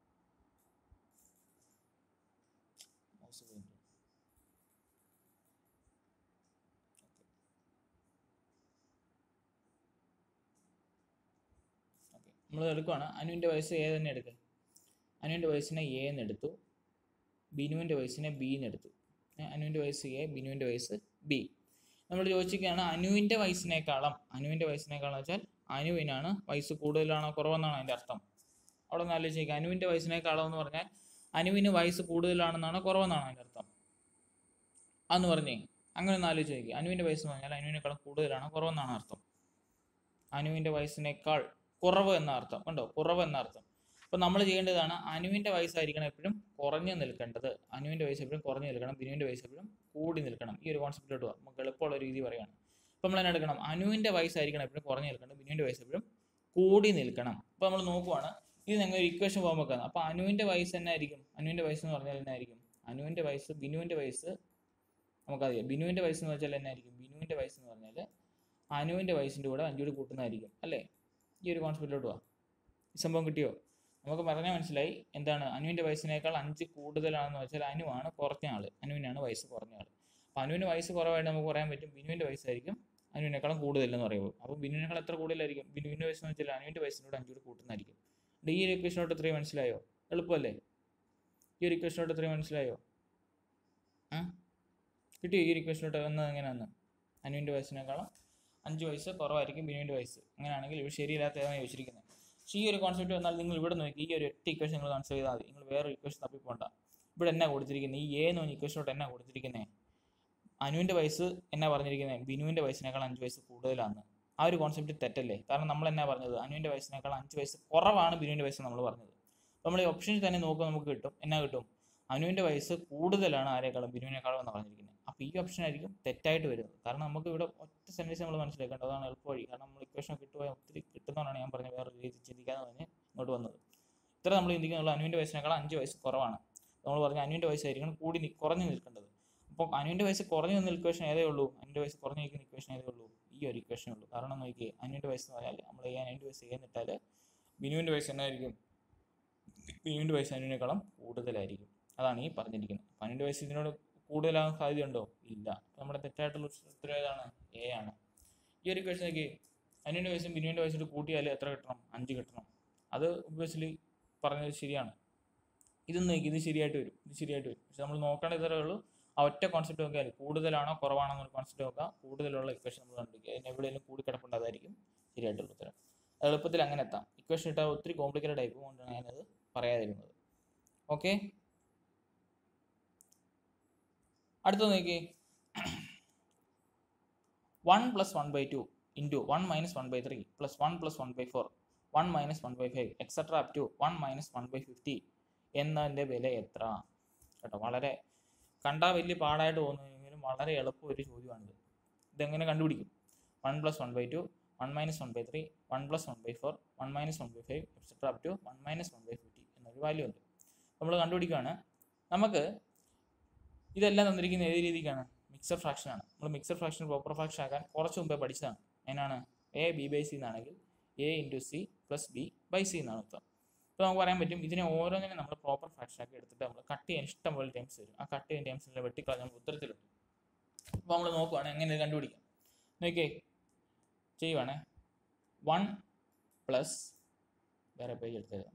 Speaker 1: Mouse point. Okay. നമ്മൾ എടുക്കുവാണ് അനുവിൻ്റെ വയസ്സ് എ തന്നെ എടുക്കുക അനുവിൻ്റെ വയസ്സിനെ എ എന്ന് എടുത്തു ബിനുവിൻ്റെ വയസ്സിനെ ബി എന്ന് എടുത്തു ഏ, അനുവിൻ്റെ വയസ്സ് എ ബിനുവിൻ്റെ വയസ്സ് ബി നമ്മൾ ചോദിച്ചിരിക്കുകയാണ് അനുവിൻ്റെ വയസ്സിനേക്കാളും അനുവിൻ്റെ വയസ്സിനേക്കാളും വെച്ചാൽ അനുവിനാണ് വയസ്സ് കൂടുതലാണോ കുറവെന്നാണ് അതിൻ്റെ അർത്ഥം അവിടെ ഒന്ന് ആലോചിക്കുക അനുവിൻ്റെ വയസ്സിനേക്കാളും എന്ന് പറഞ്ഞാൽ അനുവിന് വയസ്സ് കൂടുതലാണെന്നാണോ കുറവെന്നാണ് അതിൻ്റെ അർത്ഥം അന്ന് പറഞ്ഞേ അങ്ങനെ ഒന്ന് ആലോചിച്ച് നോക്കി അനുവിൻ്റെ വയസ്സ് എന്ന് പറഞ്ഞാൽ അനുവിനേക്കാളും കൂടുതലാണോ കുറവെന്നാണ് അർത്ഥം അനുവിൻ്റെ വയസ്സിനേക്കാൾ കുറവ് എന്ന അർത്ഥം കണ്ടോ കുറവ് എന്ന അർത്ഥം അപ്പോൾ നമ്മൾ ചെയ്യേണ്ടതാണ് അനുവിൻ്റെ വയസ്സായിരിക്കണം എപ്പോഴും കുറഞ്ഞു നിൽക്കേണ്ടത് അനുവിൻ്റെ വയസ്സ് എപ്പോഴും കുറഞ്ഞു നിൽക്കണം ബിനുവിൻ്റെ വയസ്സ് എപ്പോഴും കൂടി നിൽക്കണം ഈ ഒരു കോൺസെപ്റ്റിലോട്ട് പോകാം നമുക്ക് എളുപ്പമുള്ള രീതി പറയുകയാണ് അപ്പോൾ നമ്മൾ എന്നാ എടുക്കണം അനുവിൻ്റെ വയസ്സായിരിക്കണം എപ്പോഴും കുറഞ്ഞു നിൽക്കണം ബിനുവിൻ്റെ വയസ്സ് എപ്പോഴും കൂടി നിൽക്കണം അപ്പോൾ നമ്മൾ നോക്കുവാണ് ഇത് ഞങ്ങൾ ഒരു ഇക്വേഷൻ പോകാൻ വെക്കാണ് അപ്പോൾ അനുവിൻ്റെ വയസ്സ് എന്നായിരിക്കും അനുവിൻ്റെ വയസ്സ് എന്ന് പറഞ്ഞാൽ എന്നായിരിക്കും അനുവിൻ്റെ വയസ്സ് ബിനുവിൻ്റെ വയസ്സ് നമുക്കറിയാം ബിനുവിൻ്റെ വയസ്സ് എന്ന് വെച്ചാൽ എന്നായിരിക്കും ബിനുവിൻ്റെ വയസ്സ് എന്ന് പറഞ്ഞാൽ അനുവിൻ്റെ വയസ്സിൻ്റെ കൂടെ അഞ്ചൂടെ കൂട്ടുന്നതായിരിക്കും അല്ലേ ഈ ഒരു കോൺസെപ്റ്റിലോട്ട് പോവാം ഈ സംഭവം കിട്ടിയോ നമുക്ക് പറഞ്ഞാൽ മനസ്സിലായി എന്താണ് അനുവിൻ്റെ വയസ്സിനേക്കാൾ അഞ്ച് കൂടുതലാണെന്ന് വെച്ചാൽ അനുവാണ് കുറഞ്ഞ ആൾ അനുവിനാണ് വയസ്സ് കുറഞ്ഞ ആൾ അപ്പോൾ അനുവിന് വയസ്സ് കുറവായിട്ട് നമുക്ക് പറയാൻ പറ്റും ബിനുവിൻ്റെ വയസ്സായിരിക്കും അനുവിനേക്കാളും കൂടുതലെന്ന് പറയുമ്പോൾ അപ്പോൾ ബിനുവിനേക്കാൾ എത്ര കൂടുതലായിരിക്കും ബിനുവിൻ്റെ വയസ്സ് എന്ന് വെച്ചാൽ അനുവിൻ്റെ വയസ്സിനോട് അഞ്ചൂടെ കൂട്ടുന്നതായിരിക്കും ഇത് ഈ ഒരു ഇക്വേഷനോട്ട് ഇത്രയും മനസ്സിലായോ എളുപ്പമല്ലേ ഈ ഒരു ഇക്വേഷനോട്ട് ഇത്രയും മനസ്സിലായോ ആ കിട്ടിയോ ഈ ഒരു ഇക്വേഷനോട്ട് വന്നത് എങ്ങനെയാണെന്ന് അനുവിൻ്റെ വയസ്സിനേക്കാളും അഞ്ച് വയസ്സ് കുറവായിരിക്കും ബിനുവിൻ്റെ വയസ്സ് അങ്ങനെയാണെങ്കിൽ ഇവ ശരിയില്ലാത്തതാണ് ചോദിച്ചിരിക്കുന്നത് പക്ഷേ ഈ ഒരു കോൺസെപ്റ്റ് വന്നാൽ നിങ്ങൾ ഇവിടെ നോക്കി ഈ ഒരു ഒറ്റ ഇക്വേഷൻ നിങ്ങൾ കൺസിഡർ ചെയ്താൽ മതി നിങ്ങൾ വേറെ ഇക്വേഷൻ തപ്പി പോകണ്ട ഇവിടെ എന്നാ കൊടുത്തിരിക്കുന്നത് ഈ എ എന്ന് പറഞ്ഞ ഇക്വേഷനോട്ട് എന്നാ കൊടുത്തിരിക്കുന്നത് അനുവിൻ്റെ വയസ്സ് എന്നാ പറഞ്ഞിരിക്കുന്നത് ബിനുവിൻ്റെ വയസ്സിനേക്കാൾ അഞ്ച് വയസ്സ് കൂടുതലാണ് ആ ഒരു കോൺസെപ്റ്റ് തെറ്റല്ലേ കാരണം നമ്മൾ എന്നാ പറഞ്ഞത് അനുവിൻ്റെ വയസ്സിനേക്കാൾ അഞ്ച് വയസ്സ് കുറവാണ് ബിനുവിൻ്റെ വയസ്സ് നമ്മൾ പറഞ്ഞത് അപ്പോൾ നമ്മൾ ഈ ഓപ്ഷനിൽ തന്നെ നോക്കുമ്പോൾ നമുക്ക് കിട്ടും എന്നാ കിട്ടും അനുവിൻ്റെ വയസ്സ് കൂടുതലാണ് ആരേക്കാളും ബിനുവിനേക്കാളും എന്ന് പറഞ്ഞിരിക്കുന്നത് അപ്പോൾ ഈ ഓപ്ഷൻ ആയിരിക്കും തെറ്റായിട്ട് വരുന്നത് കാരണം നമുക്ക് ഇവിടെ ഒറ്റ സെൻറ്റൻസ് നമ്മൾ മനസ്സിലാക്കേണ്ടത് അതാണ് എളുപ്പവഴി കാരണം നമ്മൾ ഇക്വേഷൻ കിട്ടുക ഒത്തിരി കിട്ടുന്നതാണ് ഞാൻ പറഞ്ഞ വേറെ രീതി ചിന്തിക്കാതെ തന്നെ ഇങ്ങോട്ട് വന്നത് ഇത്ര നമ്മൾ ചിന്തിക്കുന്നുള്ള അനുവിൻ്റെ വയസ്സിനേക്കാൾ അഞ്ച് വയസ്സ് കുറവാണ് നമ്മൾ പറഞ്ഞ അനുവിൻ്റെ വയസ്സായിരിക്കണം കൂടി നി- കുറഞ്ഞു നിൽക്കേണ്ടത് അപ്പോൾ അനുവിൻ്റെ വയസ്സ് കുറഞ്ഞു നിന്ന ഇക്വേഷൻ ഏതേ ഉള്ളൂ അനുവിൻ്റെ വയസ്സ് കുറഞ്ഞു നിൽക്കുന്ന ഇക്വേഷൻ ഏതേ ഉള്ളൂ ഈ ഒരു ഇക്വേഷനേ ഉള്ളൂ കാരണം നോക്കിയേ അനുവിൻ്റെ വയസ്സ് എന്ന് പറഞ്ഞാൽ നമ്മൾ ഈ അനുവിൻ്റെ വയസ്സ് ചെയ്യുന്നിട്ടാൽ ബിനുവിൻ്റെ വയസ്സ് എന്നായിരിക്കും ബിനുവിൻ്റെ വയസ്സ് അനുവിനേക്കാളും കൂടുതലായിരിക്കും അതാണ് ഈ പറഞ്ഞിരിക്കുന്നത് അപ്പോൾ അനുവിൻ്റെ വയസ്സ് ഇതിനോട് കൂടുതലാകാൻ സാധ്യതയുണ്ടോ ഇല്ല അപ്പോൾ നമ്മുടെ തെറ്റായിട്ടുള്ള ഉത്തരം ഏതാണ് എ ആണ് ഈ ഒരു ഇക്വേഷൻ നോക്കി അനിയൻ്റെ വയസ്സും ബിനുവിൻ്റെ വയസ്സും കൂട്ടിയാൽ എത്ര കിട്ടണം അഞ്ച് കിട്ടണം അത് ഒബ്വിയസ്ലി പറഞ്ഞത് ശരിയാണ് ഇതൊന്നും നോക്കി ഇത് ശരിയായിട്ട് വരും ഇത് ശരിയായിട്ട് വരും പക്ഷെ നമ്മൾ നോക്കേണ്ട ഇത്രേ ഉള്ളൂ ആ ഒറ്റ കോൺസെപ്റ്റ് നോക്കിയാൽ കൂടുതലാണോ കുറവാണോ എന്നൊരു കോൺസെപ്റ്റ് നോക്കുക കൂടുതലുള്ള ഇക്വേഷൻ നമ്മൾ കണ്ടുപിടിക്കുക അതിന് എവിടെയെങ്കിലും കൂടി കിടപ്പുണ്ട് അതായിരിക്കും ശരിയായിട്ടുള്ള ഉത്തരം അത് എളുപ്പത്തിൽ അങ്ങനെ എത്താം ഇക്വേഷൻ ഇട്ടാൽ ഒത്തിരി കോംപ്ലിക്കേറ്റഡ് ആയി കൊണ്ടാണ് ഞാനത് പറയാതിരുന്നത് ഓക്കെ അടുത്ത നോക്കി one plus one by two into one minus one by three plus one plus one by four one minus one by five etcetera up to one minus one by fifty എന്നതിൻ്റെ വില എത്ര കേട്ടോ വളരെ കണ്ടാൽ വലിയ പാടായിട്ട് തോന്നുമെങ്കിലും വളരെ എളുപ്പം ഒരു ചോദ്യമാണിത് ഇതെങ്ങനെ കണ്ടുപിടിക്കും one plus one by two one minus one by three one plus one by four one minus one by five etcetera up to one minus one by fifty എന്നൊരു വാല്യൂ ഉണ്ട് നമ്മൾ കണ്ടുപിടിക്കുകയാണ് നമുക്ക് ഇതെല്ലാം തന്നിരിക്കുന്ന ഏത് രീതിക്കാണ് മിക്സർ ഫ്രാക്ഷൻ ആണ് നമ്മൾ മിക്സർ ഫ്രാക്ഷൻ പ്രോപ്പർ ഫ്രാക്ഷൻ ആക്കാൻ കുറച്ച് മുമ്പേ പഠിച്ചതാണ് അതിനാണ് എ ബി ബൈ സി എന്നാണെങ്കിൽ A into C plus B by C എന്നാണ് ഉത്തരം അപ്പോൾ നമുക്ക് പറയാൻ പറ്റും ഇതിനെ ഓരോന്നിനും നമ്മൾ പ്രോപ്പർ ഫ്രാക്ഷൻ ആക്കി എടുത്തിട്ട് നമ്മൾ കട്ട് ചെയ്യാൻ ഇഷ്ടം പോലെ ടൈംസ് വരും ആ കട്ട് ചെയ്യാൻ ടൈംസിലെ വെട്ടിക്കളഞ്ഞ നമ്മൾ ഉത്തരത്തിലുണ്ട് അപ്പോൾ നമ്മൾ നോക്കുവാണ് എങ്ങനെ ഇത് കണ്ടുപിടിക്കാം നോക്കിയേ ചെയ്യുവാണേ വൺ പ്ലസ് വേറെ പേജ് എടുത്തത്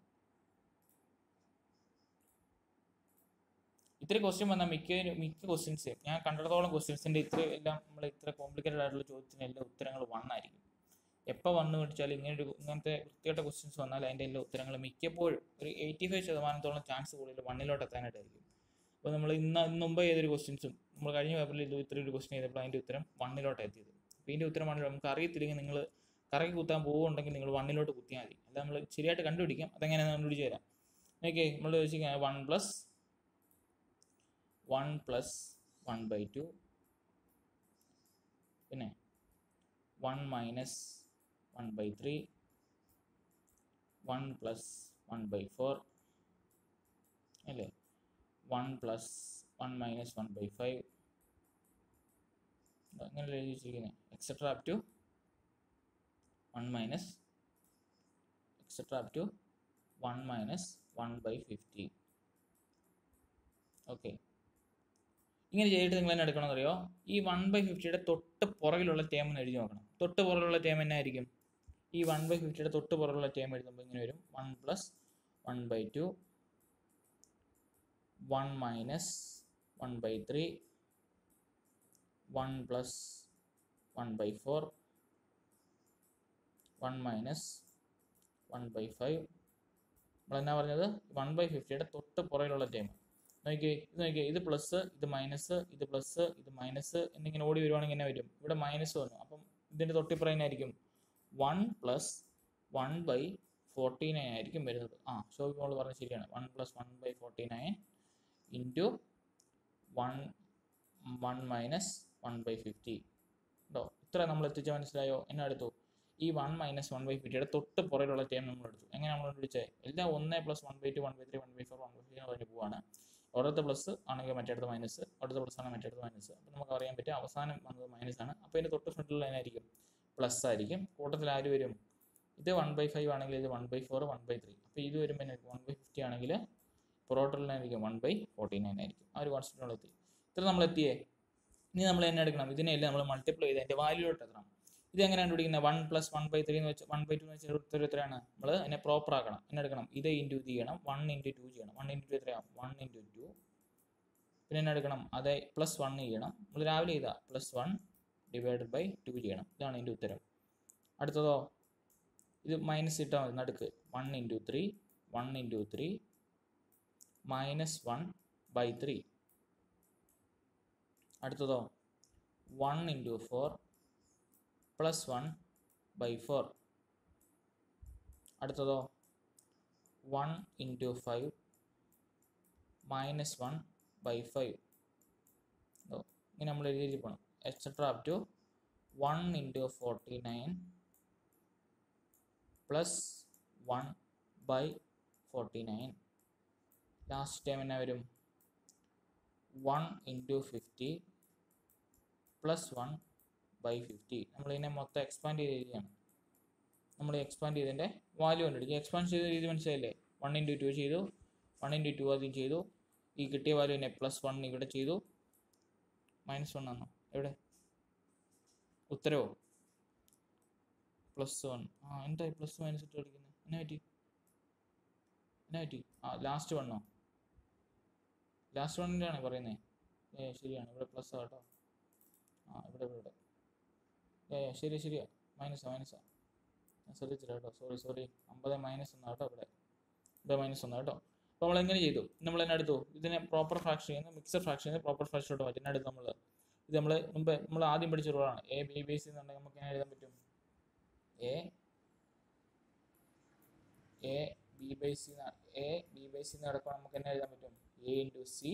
Speaker 1: ഇത്ര ക്വസ്റ്റ്യൻ വന്നാൽ മിക്ക മിക്ക ക്വസ്റ്റ്യൻസ് ഞാൻ കണ്ടിടത്തോളം ക്വസ്റ്റ്യൻസിൻ്റെ ഇത്ര എല്ലാം നമ്മൾ ഇത്ര കോംപ്ലിക്കേറ്റഡ് ആയിട്ടുള്ള ചോദ്യത്തിന് എല്ലാ ഉത്തരങ്ങൾ വൺ ആയിരിക്കും എപ്പോൾ വന്നു പിടിച്ചാൽ ഇങ്ങനെ ഒരു ഇങ്ങനത്തെ വൃത്തികെട്ട ക്വസ്റ്റ്യൻസ് വന്നാൽ അതിൻ്റെ എല്ലാ ഉത്തരങ്ങൾ മിക്കപ്പോഴും ഒരു എയ്റ്റി ഫൈവ് ശതമാനത്തോളം ചാൻസ് കൂടുതൽ വണ്ണിലോട്ട് എത്താനായിട്ടായിരിക്കും അപ്പോൾ നമ്മൾ ഇന്ന് ഇന്ന് മുമ്പ് ഏതൊരു ക്വസ്റ്റ്യൻസും നമ്മൾ കഴിഞ്ഞ പേപ്പറിൽ ഇത് ഇത്ര ഒരു ക്വസ്റ്റ്യൻ ചെയ്തപ്പോൾ അതിൻ്റെ ഉത്തരം വണ്ണിലോട്ട് എത്തിയത് അപ്പോൾ ഇതിൻ്റെ ഉത്തരം വണ്ണിലോട്ട് നമുക്ക് അറിയത്തില്ലെങ്കിൽ നിങ്ങൾ കറക്കി കുത്താൻ പോകുന്നുണ്ടെങ്കിൽ നിങ്ങൾ വണ്ണിലോട്ട് കുത്തിയാൽ മതി അത് നമ്മൾ ശരിയായിട്ട് കണ്ടുപിടിക്കാം അതെങ്ങനെയാണ് കണ്ടുപിടിച്ച് തരാം ഓക്കെ നമ്മൾ ചോദിച്ചിരിക്കുന്നത് one plus one plus one by two പിന്നെ one minus one by three one plus one by four അല്ലേ one plus one minus one by five അങ്ങനെ എഴുതി വെച്ചിരിക്കുന്നത് etcetera up to one minus etcetera up to one minus one by fifty okay ഇങ്ങനെ ചെയ്തിട്ട് നിങ്ങൾ തന്നെ എടുക്കണമെന്ന് അറിയോ ഈ വൺ ബൈ ഫിഫ്റ്റിയുടെ തൊട്ട് പുറകിലുള്ള ടേം ഒന്ന് എഴുതി നോക്കണം തൊട്ട് പുറകിലുള്ള ടേം എന്നാ ആയിരിക്കും ഈ വൺ ബൈ ഫിഫ്റ്റിയുടെ തൊട്ട് പുറകിലുള്ള ടേം എഴുതുമ്പോൾ ഇങ്ങനെ വരും one plus one by two one minus one by three one plus one by four one minus one by five നമ്മളെന്നാ പറഞ്ഞത് വൺ ബൈ ഫിഫ്റ്റിയുടെ തൊട്ട് പുറകിലുള്ള ടേം നോക്കിയേ ഇത് നോക്കിയേ ഇത് പ്ലസ് ഇത് മൈനസ് ഇത് പ്ലസ് ഇത് മൈനസ് എന്നിങ്ങനെ ഓടി വരുവാണെങ്കിൽ എന്നെ വരും ഇവിടെ മൈനസ് വന്നു അപ്പം ഇതിൻ്റെ തൊട്ടിപ്പുറകിനായിരിക്കും one plus one by forty nine ആയിരിക്കും വരുന്നത് ആ ഷോബി മോൾ പറഞ്ഞത് ശരിയാണ് one plus one by forty nine into one one minus one by fifty കേട്ടോ ഇത്ര നമ്മൾ എത്തിച്ച മനസ്സിലായോ എന്നെ എടുത്തു ഈ വൺ മൈനസ് വൺ ബൈ ഫിഫ്റ്റിയുടെ തൊട്ട് പുറകിലുള്ള ടൈം നമ്മൾ എടുത്തു എങ്ങനെ നമ്മൾ കണ്ടുപിടിച്ചത് എല്ലാം ഒന്ന് പ്ലസ് one by two one by three one by four one by five പറഞ്ഞ് പോവാണ് ഒരിടത്ത് പ്ലസ് ആണെങ്കിൽ മറ്റേടത്ത് മൈനസ് അടുത്ത പ്ലസ് ആണെങ്കിൽ മറ്റേടത്ത് മൈനസ് അപ്പോൾ നമുക്ക് അറിയാൻ പറ്റും അവസാനം വന്നത് മൈനസ് ആണ് അപ്പോൾ ഇതിൻ്റെ തൊട്ട് ഫ്രണ്ടിൽ അതിനായിരിക്കും പ്ലസ് ആയിരിക്കും കൂട്ടത്തിൽ ആര് വരും ഇത് വൺ ബൈ ഫൈവ് ആണെങ്കിൽ ഇത് one by four one by three അപ്പോൾ ഇത് വരുമ്പോൾ വൺ ബൈ ഫിഫ്റ്റി ആണെങ്കിൽ പുറോട്ടുള്ളതായിരിക്കും വൺ ബൈ ഫോർട്ടി നയൻ ആയിരിക്കും ആ ഒരു കോൺസെപ്റ്റിനുള്ള എത്തി ഇത്ര നമ്മൾ എത്തിയേ ഇനി നമ്മൾ എന്നെ എടുക്കണം ഇതിനെല്ലാം നമ്മൾ മൾട്ടിപ്ലൈ ചെയ്ത് അതിൻ്റെ വാല്യൂലോട്ട് എത്തണം ഇത് എങ്ങനെ കണ്ടുപിടിക്കുന്നത് one plus one by three എന്ന് വെച്ചാൽ വൺ ബൈ ടു എന്ന് വെച്ചാൽ ഉത്തരം എത്രയാണ് നമ്മൾ അതിനെ പ്രോപ്പർ ആക്കണം എന്നെ എടുക്കണം ഇത് ഇൻറ്റു ഇത് ചെയ്യണം വൺ ഇൻറ്റു ടു ചെയ്യണം വൺ ഇൻറ്റു ടു എത്രയാണ് വൺ ഇൻറ്റു ടു പിന്നെ എന്നെ എടുക്കണം അതെ പ്ലസ് വൺ ചെയ്യണം നമ്മൾ രാവിലെ ചെയ്താൽ plus one divided by two ചെയ്യണം ഇതാണ് ഇതിൻ്റെ ഉത്തരം അടുത്തതോ ഇത് മൈനസ് ഇട്ടാൽ മതി നടുക്ക് one into three one into three minus one by three അടുത്തതോ one into four plus one by four അടുത്തതോ one into five minus one by five ഇങ്ങനെ നമ്മൾ എഴുതി പോകണം etcetera up to one into forty nine plus one by forty nine last time എന്നാ വരും one into fifty plus one by fifty നമ്മളിതിനെ മൊത്തം expand ചെയ്ത രീതിയാണ് നമ്മൾ എക്സ്പാൻഡ് ചെയ്തതിൻ്റെ വാല്യൂ കണ്ടുപിടിക്കും എക്സ്പാൻഡ് ചെയ്ത രീതി മനസ്സിലായില്ലേ വൺ ഇൻറ്റു ടു ചെയ്തു വൺ ഇൻറ്റു ടു ആദ്യം ചെയ്തു ഈ കിട്ടിയ വാല്യൂവിനെ പ്ലസ് വൺ ഇവിടെ ചെയ്തു മൈനസ് വൺ ആണോ എവിടെ ഉത്തരവോ പ്ലസ് വൺ ആ എന്തായി പ്ലസ് മൈനസ് ഇട്ട് കളിക്കുന്നത് എന്നാ പറ്റി എന്നാ പറ്റി ആ ലാസ്റ്റ് വണ്ണോ ലാസ്റ്റ് വണ്ണിൻ്റെ ആണ് പറയുന്നത് ഏ ശരിയാണ് ഇവിടെ പ്ലസ് കേട്ടോ ആ ഇവിടെ ഇവിടെ ഇവിടെ ഏ ശരി ശരിയാ മൈനസാ മൈനസാ ഞാൻ ശ്രദ്ധിച്ചില്ല കേട്ടോ സോറി സോറി അമ്പത് മൈനസ് ഒന്നാ കേട്ടോ ഇവിടെ ഇവിടെ മൈനസ് ഒന്നാ കേട്ടോ അപ്പോൾ നമ്മൾ എങ്ങനെ ചെയ്തു നമ്മൾ എന്നെ എടുത്തു ഇതിനെ പ്രോപ്പർ ഫ്രാക്ഷൻ ചെയ്യുന്ന മിക്സർ ഫ്രാക്ഷൻ ചെയ്യുന്ന പ്രോപ്പർ ഫ്രാക്ഷനോട്ട് മാറ്റി എന്നെ എടുത്ത് നമ്മൾ ഇത് നമ്മൾ മുമ്പ് നമ്മൾ ആദ്യം പഠിച്ച റൂളാണ് എ ബി ബേസ് എന്നുണ്ടെങ്കിൽ നമുക്ക് എങ്ങനെ എഴുതാൻ പറ്റും A A B by C A B by C നടക്കുമ്പോൾ നമുക്ക് എന്നെ എഴുതാൻ പറ്റും A into C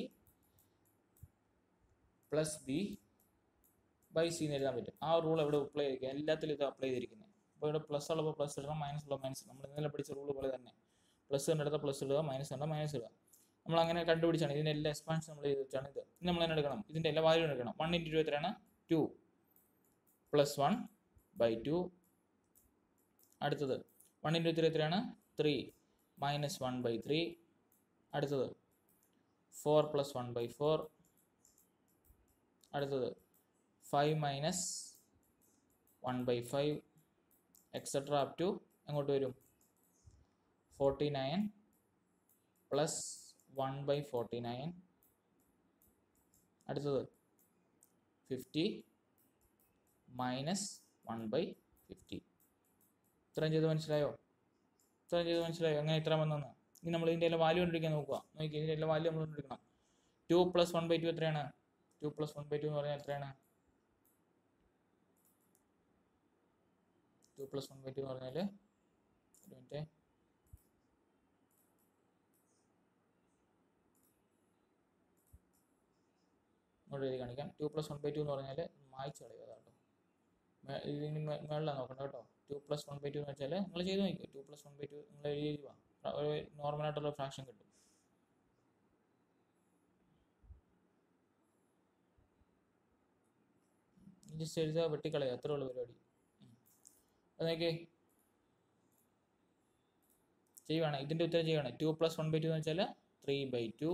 Speaker 1: plus B by C എന്ന് എഴുതാൻ പറ്റും ആ റൂൾ എവിടെ അപ്ലൈ ചെയ്തിരിക്കുക എല്ലാത്തിലും ഇത് അപ്ലൈ ചെയ്തിരിക്കുന്നത് അപ്പോൾ ഇവിടെ പ്ലസ് ഉള്ളപ്പോൾ പ്ലസ് ഇടണം മൈനസ് ഉള്ള മൈനസ് നമ്മൾ ഇന്നലെ പഠിച്ച റൂൾ പോലെ തന്നെ പ്ലസ് കണ്ടെടുത്ത പ്ലസ് ഇടുക മൈനസ് കണ്ട മൈനസ് ഇടുക നമ്മൾ അങ്ങനെ കണ്ടുപിടിച്ചാണ് ഇതിൻ്റെ എല്ലാ എക്സ്പാൻഷൻ നമ്മൾ ചെയ്ത് വെച്ചാണ് ഇത് ഇനി നമ്മൾ തന്നെ എടുക്കണം ഇതിൻ്റെ എല്ലാ വാല്യൂ എടുക്കണം വൺ ഇൻറ്റു ടു എത്രയാണ് two plus one by two അടുത്തത് വൺ ഇൻറ്റു ത്രീ എത്രയാണ് three minus one by three അടുത്തത് four plus one by four അടുത്തത് five minus one by five etcetera up to എങ്ങോട്ട് വരും forty nine plus one by forty nine അടുത്തത് fifty minus one by fifty ഇത്രയും ചെയ്ത് മനസ്സിലായോ ഇത്രയും ചെയ്ത് മനസ്സിലായോ എങ്ങനെ ഇത്ര വന്നെന്ന് ഇനി നമ്മൾ ഇതിൻ്റെ എല്ലാം വാല്യൂ കണ്ടിരിക്കാൻ നോക്കുക നോക്കി ഇതിൻ്റെ എല്ലാം വാല്യൂ നമ്മൾ കണ്ടിരിക്കണം two plus one by two എത്രയാണ് two plus one by two എന്ന് പറഞ്ഞാൽ എത്രയാണ് two plus one by two എന്ന് പറഞ്ഞാൽ ഒരു മിനിറ്റ് ഇങ്ങോട്ട് എഴുതി കാണിക്കാം two plus one by two എന്ന് പറഞ്ഞാൽ മായ്ച്ച് കളയുക കേട്ടോ ഇതിന് മേളിലാണ് നോക്കണ്ട കേട്ടോ two plus one by two എന്ന് വെച്ചാൽ നിങ്ങൾ ചെയ്ത് നോക്കിയോ two plus one by two നിങ്ങൾ എഴുതി എഴുതുക ഒരു നോർമലായിട്ടുള്ള ഫ്രാക്ഷൻ കിട്ടും ജസ്റ്റ് എഴുതുക വെട്ടിക്കളയുക അത്രേ ഉള്ളൂ പരിപാടി അത് നോക്കിയേ ചെയ്യുവാണ് ഇതിൻ്റെ ഉത്തരം ചെയ്യുവാണ് two plus one by two എന്ന് വെച്ചാൽ ത്രീ ബൈ ടു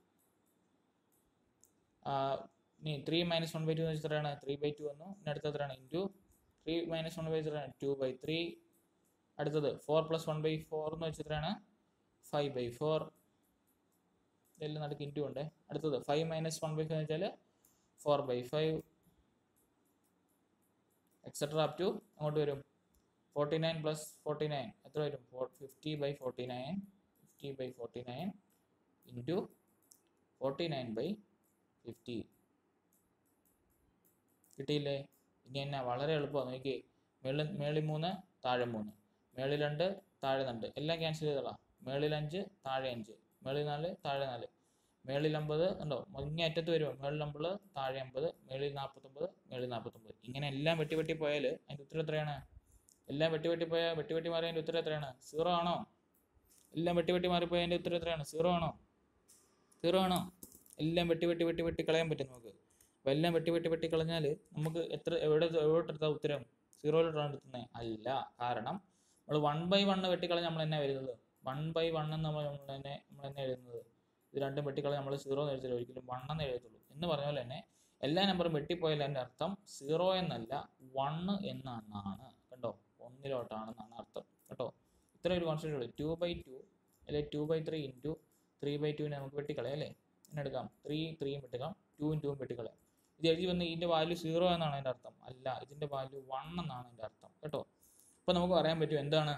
Speaker 1: ഇനി three minus one by two എന്ന് വെച്ചാൽ എത്രയാണ് ത്രീ ബൈ ടു വന്നു ഇനി അടുത്ത എത്രയാണ് into three minus one by എത്രയാണ് ടു ബൈ ത്രീ അടുത്തത് four plus one by four എന്ന് വെച്ചാൽ എത്രയാണ് ഫൈവ് ബൈ ഫോർ ഇതെല്ലാം നടുക്ക് ഇൻറ്റു ഉണ്ട് അടുത്തത് five minus one by five എന്ന് വെച്ചാൽ four by five etcetera up to അങ്ങോട്ട് വരും forty nine plus forty nine എത്ര വരും four fifty by forty nine fifty by forty nine into forty nine by fifty കിട്ടിയില്ലേ ഇനി എന്നാ വളരെ എളുപ്പമാണ് നോക്കി മേളിൽ മേളിൽ മൂന്ന് താഴെ മൂന്ന് മേളിൽ രണ്ട് താഴെ രണ്ട് എല്ലാം ക്യാൻസൽ ചെയ്തോളാം മേളിൽ അഞ്ച് താഴെ അഞ്ച് മേളിൽ നാല് താഴെ നാല് മേളിൽ അമ്പത് ഉണ്ടോ ഇങ്ങേ അറ്റത്ത് വരുമോ മേളിൽ അമ്പത് താഴെ അമ്പത് മേളിൽ നാൽപ്പത്തൊമ്പത് മേളിൽ നാൽപ്പത്തൊമ്പത് ഇങ്ങനെ എല്ലാം വെട്ടി വെട്ടി പോയാൽ അതിൻ്റെ ഉത്തരം എത്രയാണ് എല്ലാം വെട്ടി വെട്ടി പോയാൽ വെട്ടി വെട്ടി മാറിയ അതിൻ്റെ ഉത്തരം എത്രയാണ് സീറോ ആണോ എല്ലാം വെട്ടി വെട്ടി മാറിപ്പോയാൽ അതിൻ്റെ ഉത്തരം എത്രയാണ് സീറോ ആണോ സീറോ ആണോ എല്ലാം വെട്ടി വെട്ടി വെട്ടി വെട്ടി കളയാൻ പറ്റും നമുക്ക് അപ്പോൾ എല്ലാം വെട്ടി വെട്ടി വെട്ടി കളഞ്ഞാൽ നമുക്ക് എത്ര എവിടെ എവിടെടുത്ത ഉത്തരം സീറോയിലോട്ടാണ് എടുക്കുന്നത് അല്ല കാരണം നമ്മൾ വൺ ബൈ വണ്ണ് വെട്ടിക്കളഞ്ഞ് നമ്മൾ എന്നാ വരുന്നത് വൺ ബൈ വൺ എന്ന് നമ്മൾ നമ്മൾ തന്നെ നമ്മൾ എന്നാ എഴുതുന്നത് ഇത് രണ്ടും വെട്ടിക്കളഞ്ഞ് നമ്മൾ സീറോ എന്ന് എഴുതില്ല ഒരിക്കലും വൺ എന്ന് എഴുതത്തുള്ളൂ എന്ന് പറഞ്ഞ പോലെ തന്നെ എല്ലാ നമ്പറും വെട്ടിപ്പോയാൽ അതിൻ്റെ അർത്ഥം സീറോ എന്നല്ല വണ്ണ് എന്നാണ് കണ്ടോ ഒന്നിലോട്ടാണെന്നാണ് അർത്ഥം കേട്ടോ ഇത്ര ഒരു കോൺസെപ്റ്റ് ഉള്ളൂ ടു ബൈ ടു അല്ലെ two by three into three by ടുവിനെ നമുക്ക് വെട്ടിക്കളയാം അല്ലേ എന്നെ എടുക്കാം ത്രീ ത്രീയും വെട്ടിക്കാം ടൂവും ടൂവും വെട്ടിക്കളയാം ഇത് എഴുതി വന്ന് ഇതിൻ്റെ വാല്യൂ സീറോ എന്നാണ് അതിൻ്റെ അർത്ഥം അല്ല ഇതിൻ്റെ വാല്യൂ വൺ എന്നാണ് അതിൻ്റെ അർത്ഥം കേട്ടോ അപ്പോൾ നമുക്ക് പറയാൻ പറ്റും എന്താണ്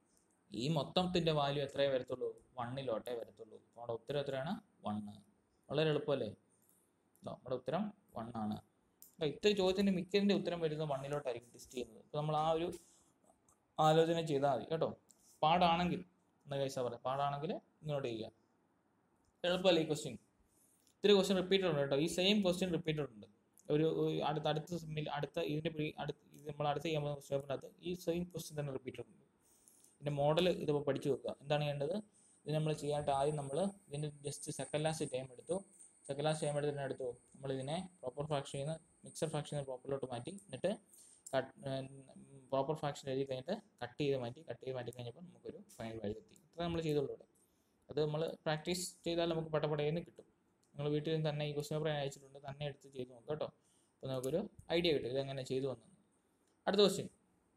Speaker 1: ഈ മൊത്തത്തിൻ്റെ വാല്യൂ എത്രയേ വരത്തുള്ളൂ വണ്ണിലോട്ടേ വരത്തുള്ളൂ അപ്പോൾ നമ്മുടെ ഉത്തരം എത്രയാണ് വണ്ണ് വളരെ എളുപ്പമല്ലേ ഇതാ, നമ്മുടെ ഉത്തരം വണ്ണാണ് അപ്പോൾ ഇത്ര ചോദ്യത്തിൻ്റെ മിക്കതിൻ്റെ ഉത്തരം വരുന്നത് വണ്ണിലോട്ടായിരിക്കും ടെസ്റ്റ് ചെയ്യുന്നത് അപ്പോൾ നമ്മൾ ആ ഒരു ആലോചന ചെയ്താൽ മതി കേട്ടോ പാടാണെങ്കിൽ എന്ന കേസാ പറയാം പാടാണെങ്കിൽ ഇങ്ങോട്ട് ചെയ്യുക എളുപ്പമല്ലേ ഈ ക്വസ്റ്റ്യൻ ഇത്തിരി ക്വസ്റ്റ്യൻ റിപ്പീറ്റഡ് ഉണ്ട് കേട്ടോ ഈ സെയിം ക്വസ്റ്റ്യൻ റിപ്പീറ്റഡ് ഉണ്ട് ഒരു ഒരു അടുത്ത അടുത്ത സെമ്മിൽ അടുത്ത ഇതിൻ്റെ പ്രീ അടുത്ത ഇത് നമ്മൾ അടുത്ത് ചെയ്യാൻ പോകുന്ന ക്വസ്റ്റ്യനകത്ത് ഈ സെയിം ക്വസ്റ്റ്യൻ തന്നെ റിപ്പീറ്റഡ് ഉണ്ട് ഇതിൻ്റെ മോഡൽ ഇതിപ്പോൾ പഠിച്ചു വെക്കുക എന്താണ് ചെയ്യേണ്ടത് ഇത് നമ്മൾ ചെയ്യാനായിട്ട് ആദ്യം നമ്മൾ ഇതിൻ്റെ ജസ്റ്റ് സെക്കൻഡ് ലാസ്റ്റ് ടൈം എടുത്തു സെക്കൻഡ് ലാസ്റ്റ് ടൈം എടുത്തിട്ട് എടുത്തു നമ്മൾ ഇതിനെ പ്രോപ്പർ ഫ്രാക്ഷൻ ചെയ്യുന്ന മിക്സർ ഫ്രാക്ഷൻ പ്രോപ്പറിലോട്ട് മാറ്റി എന്നിട്ട് കട്ട് പ്രോപ്പർ ഫ്രാക്ഷൻ എഴുതി കഴിഞ്ഞിട്ട് കട്ട് ചെയ്ത് മാറ്റി കട്ട് ചെയ്ത് മാറ്റി കഴിഞ്ഞപ്പോൾ നമുക്കൊരു ഫൈനൽ വാല്യൂ എത്തി ഇത്ര നമ്മൾ ചെയ്തുള്ളൂ ഇവിടെ അത് നമ്മൾ പ്രാക്ടീസ് ചെയ്താൽ നമുക്ക് പട്ടപ്പടയെന്ന് കിട്ടും നിങ്ങൾ വീട്ടിൽ നിന്ന് തന്നെ ഈ ക്വസ്റ്റ്യൻ പേപ്പർ ഞാൻ അയച്ചിട്ടുണ്ട് തന്നെ എടുത്ത് ചെയ്ത് നോക്കാം കേട്ടോ അപ്പോൾ നമുക്കൊരു ഐഡിയ കിട്ടും ഇതെങ്ങനെ ചെയ്തു വന്നത് അടുത്ത ക്വസ്റ്റ്യൻ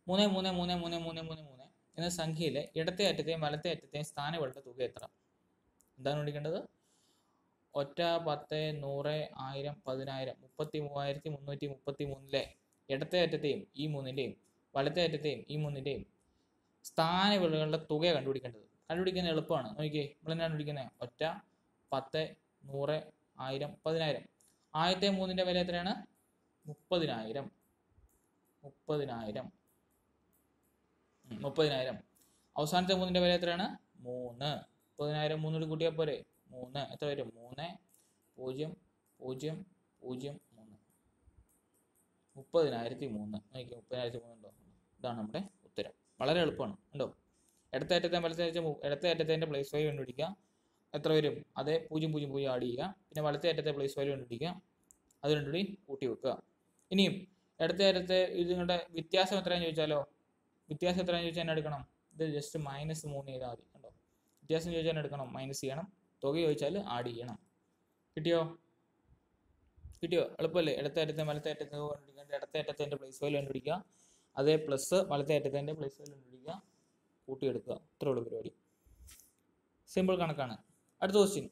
Speaker 1: മൂന്ന് മൂന്ന് മൂന്ന് മൂന്ന് മൂന്ന് മൂന്ന് മൂന്ന് എന്ന സംഖ്യയിലെ ഇടത്തെ അറ്റത്തെയും വലത്തെ അറ്റത്തെയും സ്ഥാനങ്ങളുടെ തുക എത്ര എന്താണ് കണ്ടുപിടിക്കേണ്ടത് ഒറ്റ പത്ത് നൂറ് ആയിരം പതിനായിരം മുപ്പത്തി മൂവായിരത്തി മുന്നൂറ്റി മുപ്പത്തി മൂന്നിലെ ഇടത്തെ അറ്റത്തെയും ഈ മൂന്നിൻ്റെയും വലത്തെ അറ്റത്തെയും ഈ മൂന്നിൻ്റെയും സ്ഥാനവിളകളുടെ തുക കണ്ടുപിടിക്കേണ്ടത് കണ്ടുപിടിക്കുന്നത് എളുപ്പമാണ് നോക്കിയേ നമ്മൾ എന്നാണ് കണ്ടുപിടിക്കുന്നത് ഒറ്റ പത്ത് നൂറ് ആയിരം പതിനായിരം ആദ്യത്തെ മൂന്നിൻ്റെ വില എത്രയാണ് മുപ്പതിനായിരം മുപ്പതിനായിരം ഉം, മുപ്പതിനായിരം അവസാനത്തെ മൂന്നിൻ്റെ വില എത്രയാണ് മൂന്ന് മുപ്പതിനായിരം മൂന്നോട് കൂട്ടിയാൽ പോരെ മൂന്ന് എത്ര വരും മൂന്ന് പൂജ്യം പൂജ്യം പൂജ്യം മൂന്ന് മുപ്പതിനായിരത്തി മൂന്ന് നോക്കിയോ മുപ്പതിനായിരത്തി മൂന്ന് ഉണ്ടോ ഇതാണ് നമ്മുടെ ഉത്തരം വളരെ എളുപ്പമാണ് ഉണ്ടോ ഇടത്ത അറ്റത്തെ വലത്തെ അറ്റത്തെ മു- ഇടത്തെ അറ്റത്തെ പ്ലേസ് വാല്യൂ കണ്ടുപിടിക്കുക എത്ര വരും അതേ പൂജ്യം പൂജ്യം പൂജ്യം ആഡ് ചെയ്യുക പിന്നെ വലത്തെ അറ്റത്തെ പ്ലേസ് വാല്യൂ കണ്ടുപിടിക്കുക അത് രണ്ടും കൂടി കൂട്ടി വെക്കുക ഇനിയും ഇടത്തെ അറ്റത്തെ ഇതിങ്ങളുടെ വ്യത്യാസം എത്രയാണെന്ന് ചോദിച്ചാലോ വ്യത്യാസം എത്രയാണെന്ന് ചോദിച്ചാൽ എന്നെ എടുക്കണം ഇത് ജസ്റ്റ് മൈനസ് മൂന്ന് ചെയ്താൽ മതി കണ്ടോ വ്യത്യാസം ചോദിച്ചാൽ എന്നെ എടുക്കണം മൈനസ് ചെയ്യണം തുക ചോദിച്ചാൽ ആഡ് ചെയ്യണം കിട്ടിയോ കിട്ടിയോ എളുപ്പമല്ലേ ഇടത്തെ അറ്റത്തെ വലത്തെ അറ്റത്തെ കണ്ടുപിടിക്കുക ഇടത്തെ അറ്റത്തെ പ്ലേസ് വാല്യൂ കണ്ടുപിടിക്കുക അതേ പ്ലസ് വലത്തെ അറ്റത്തെ പ്ലേസ് വാല്യൂ കണ്ടുപിടിക്കുക കൂട്ടിയെടുക്കുക ഇത്രേ ഉള്ളൂ പരിപാടി സിമ്പിൾ കണക്കാണ് അടുത്ത ക്വസ്റ്റ്യൻ